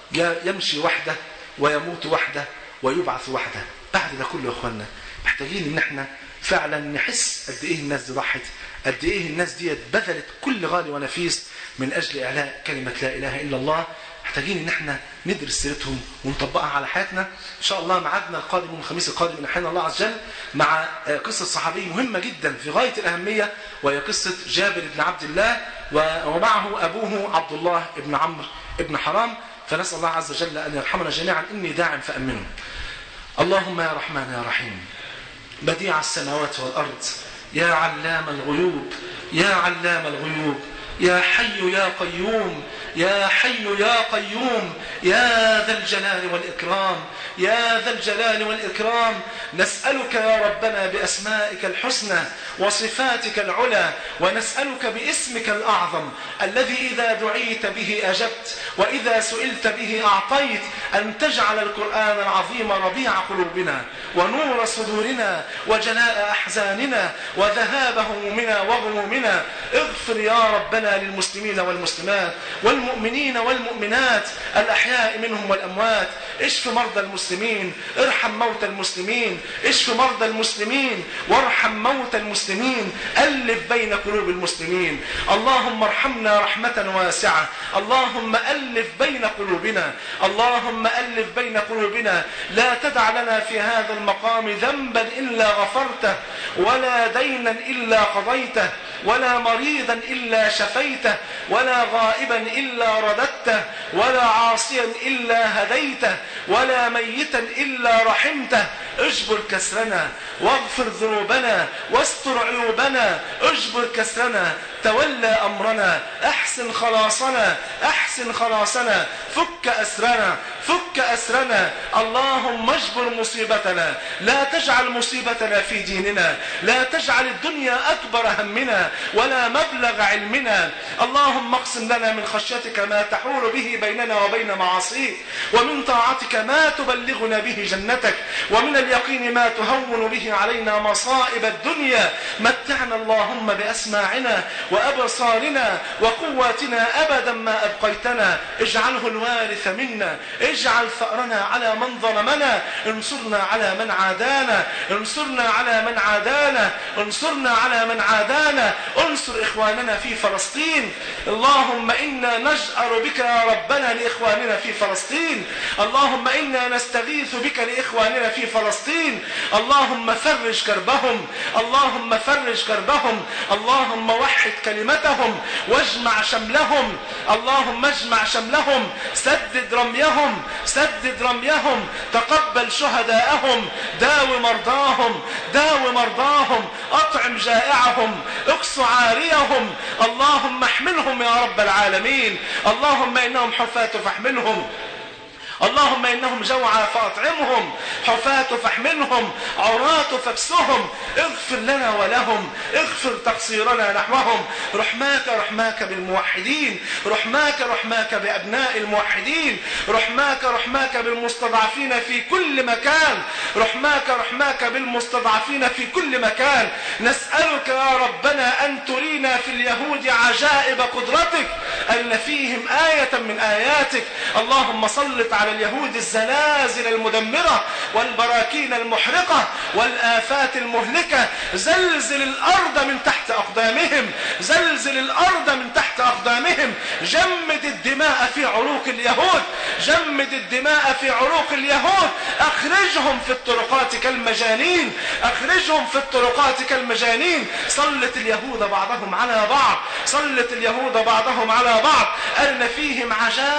يمشي وحده ويموت وحده ويبعث وحده بعد ده كله يا اخوانا محتاجين ان احنا فعلا نحس قد ايه الناس دي ضحت قد ايه الناس دي بذلت كل غالي ونفيس من اجل اعلاء كلمه لا اله الا الله محتاجين ان احنا ندرس سيرتهم ونطبقها على حياتنا ان شاء الله ميعادنا القادم يوم الخميس القادم من احيان الله عز وجل مع قصه صحابي مهمه جدا في غايه الاهميه وهي قصه جابر بن عبد الله ومعه ابوه عبد الله بن عمرو بن حرام فنسال الله عز وجل ان يرحمنا جميعا اني داع فامنوا اللهم يا رحمن يا رحيم بديع السماوات والارض يا علام الغيوب يا علام الغيوب يا حي يا قيوم يا حي يا قيوم يا ذا الجلال والإكرام يا ذا الجلال والإكرام نسألك يا ربنا بأسمائك الحسنى وصفاتك العلى ونسألك باسمك الأعظم الذي إذا دعيت به أجبت وإذا سئلت به أعطيت أن تجعل القرآن العظيم ربيع قلوبنا ونور صدورنا وجلاء أحزاننا وذهاب همومنا وغمومنا اغفر يا ربنا للمسلمين والمسلمات والمؤمنين والمؤمنات الأحياء منهم والأموات اشف مرضى المسلمين ارحم موتى المسلمين اشف مرضى المسلمين وارحم موتى المسلمين ألف بين قلوب المسلمين اللهم ارحمنا رحمة واسعة اللهم ألف بين قلوبنا اللهم ألف بين قلوبنا لا تدع لنا في هذا المقام ذنبا إلا غفرته ولا دينا إلا قضيته ولا مريضا إلا شفيته ولا غائبا إلا رددته ولا عاصيا إلا هديته ولا ميتا إلا رحمته اجبر كسرنا واغفر ذنوبنا واستر عيوبنا اجبر كسرنا تولى أمرنا أحسن خلاصنا أحسن خلاصنا فك أسرنا فك أسرنا اللهم اجبر مصيبتنا لا تجعل مصيبتنا في ديننا لا تجعل الدنيا أكبر همنا ولا مبلغ علمنا اللهم اقسم لنا من خشيتك ما تحول به بيننا وبين معاصيك ومن طاعتك ما تبلغنا به جنتك ومن اليقين ما تهون به علينا مصائب الدنيا متعنا اللهم بأسماعنا وأبصارنا وقواتنا أبدا ما أبقيتنا اجعله الوارث منا اجعل ثأرنا على من ظلمنا انصرنا على من عادانا انصرنا على من عادانا انصرنا على من عادانا انصر إخواننا في فلسطين اللهم إنا نجأر بك يا ربنا لإخواننا في فلسطين اللهم إنا نستغيث بك لإخواننا في فلسطين اللهم فرج كربهم اللهم فرج كربهم اللهم وحد كلمتهم واجمع شملهم اللهم اجمع شملهم سدد رميهم سدد رميهم تقبل شهداءهم داو مرضاهم داو مرضاهم أطعم جائعهم اقص عاريهم اللهم احملهم يا رب العالمين اللهم إنهم حفاة فاحملهم اللهم إنهم جوعى فأطعمهم حفاة فاحملهم عراة فاكسهم اغفر لنا ولهم اغفر تقصيرنا نحوهم رحماك رحماك بالموحدين رحماك رحماك بأبناء الموحدين رحماك رحماك بالمستضعفين في كل مكان رحماك رحماك بالمستضعفين في كل مكان نسألك يا ربنا أن ترينا في اليهود عجائب قدرتك أن فيهم آية من آياتك اللهم سلط على اليهود الزلازل المدمرة والبراكين المحرقة والآفات المهلكة زلزل الأرض من تحت أقدامهم زلزل الأرض من تحت أقدامهم جمد الدماء في عروق اليهود جمد الدماء في عروق اليهود أخرجهم في الطرقات كالمجانين أخرجهم في الطرقات كالمجانين سلط اليهود بعضهم على بعض سلط اليهود بعضهم على بعض أرن فيهم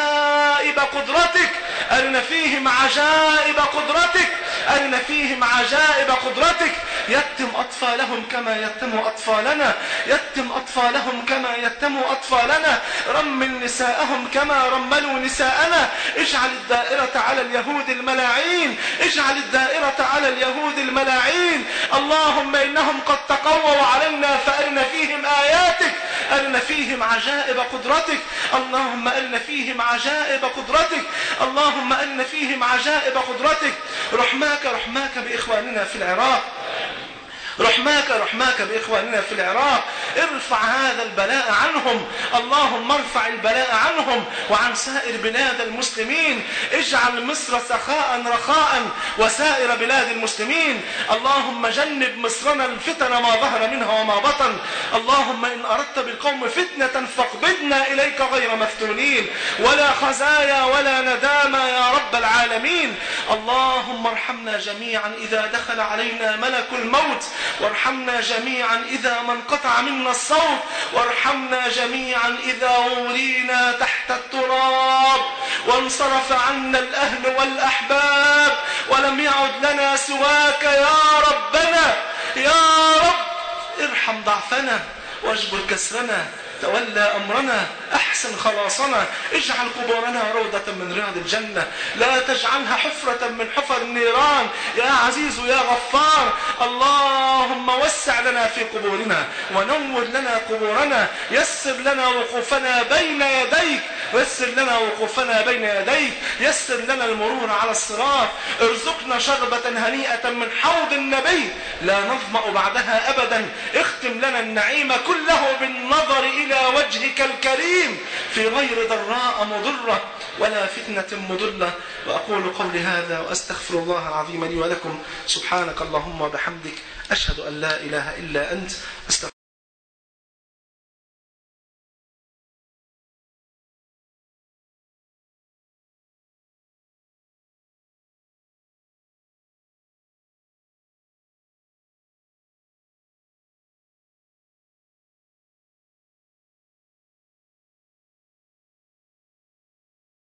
عجائب قدرتك أرن فيهم عجائب قدرتك أرن فيهم عجائب قدرتك يتم أطفالهم كما يتم أطفالنا يتم أطفالهم كما يتم أطفالنا رمل نساءهم كما رملوا نساءنا اجعل الدائرة على اليهود الملاعين اجعل الدائرة على اليهود الملاعين اللهم إنهم قد تقووا علينا فأرن فيهم آياتك أرن فيهم عجائب قدرتك اللهم أرن فيهم عجائب قدرتك اللهم أرن فيهم عجائب قدرتك رحماك رحماك بإخواننا في العراق رحماك رحماك بإخواننا في العراق ارفع هذا البلاء عنهم اللهم ارفع البلاء عنهم وعن سائر بلاد المسلمين اجعل مصر سخاء رخاء وسائر بلاد المسلمين اللهم جنب مصرنا الفتن ما ظهر منها وما بطن اللهم إن أردت بالقوم فتنة فاقبضنا إليك غير مفتونين ولا خزايا ولا ندامة يا رب العالمين اللهم ارحمنا جميعا إذا دخل علينا ملك الموت وارحمنا جميعا إذا ما انقطع منا الصوت وارحمنا جميعا إذا ولينا تحت التراب وانصرف عنا الأهل والأحباب ولم يعد لنا سواك يا ربنا يا رب ارحم ضعفنا واجبر كسرنا تولى أمرنا أحسن خلاصنا اجعل قبورنا روضة من رياض الجنة لا تجعلها حفرة من حفر النيران يا عزيز يا غفار اللهم وسع لنا في قبورنا ونور لنا قبورنا يسر لنا وقوفنا بين يديك يسر لنا وقوفنا بين يديك يسر لنا المرور على الصراط ارزقنا شربة هنيئة من حوض النبي لا نظمأ بعدها أبدا اختم لنا النعيم كله بالنظر إلى وجهك الكريم في غير ضراء مضرة ولا فتنة مضلة وأقول قولي هذا وأستغفر الله العظيم لي ولكم سبحانك اللهم وبحمدك أشهد أن لا إله إلا أنت أستغفر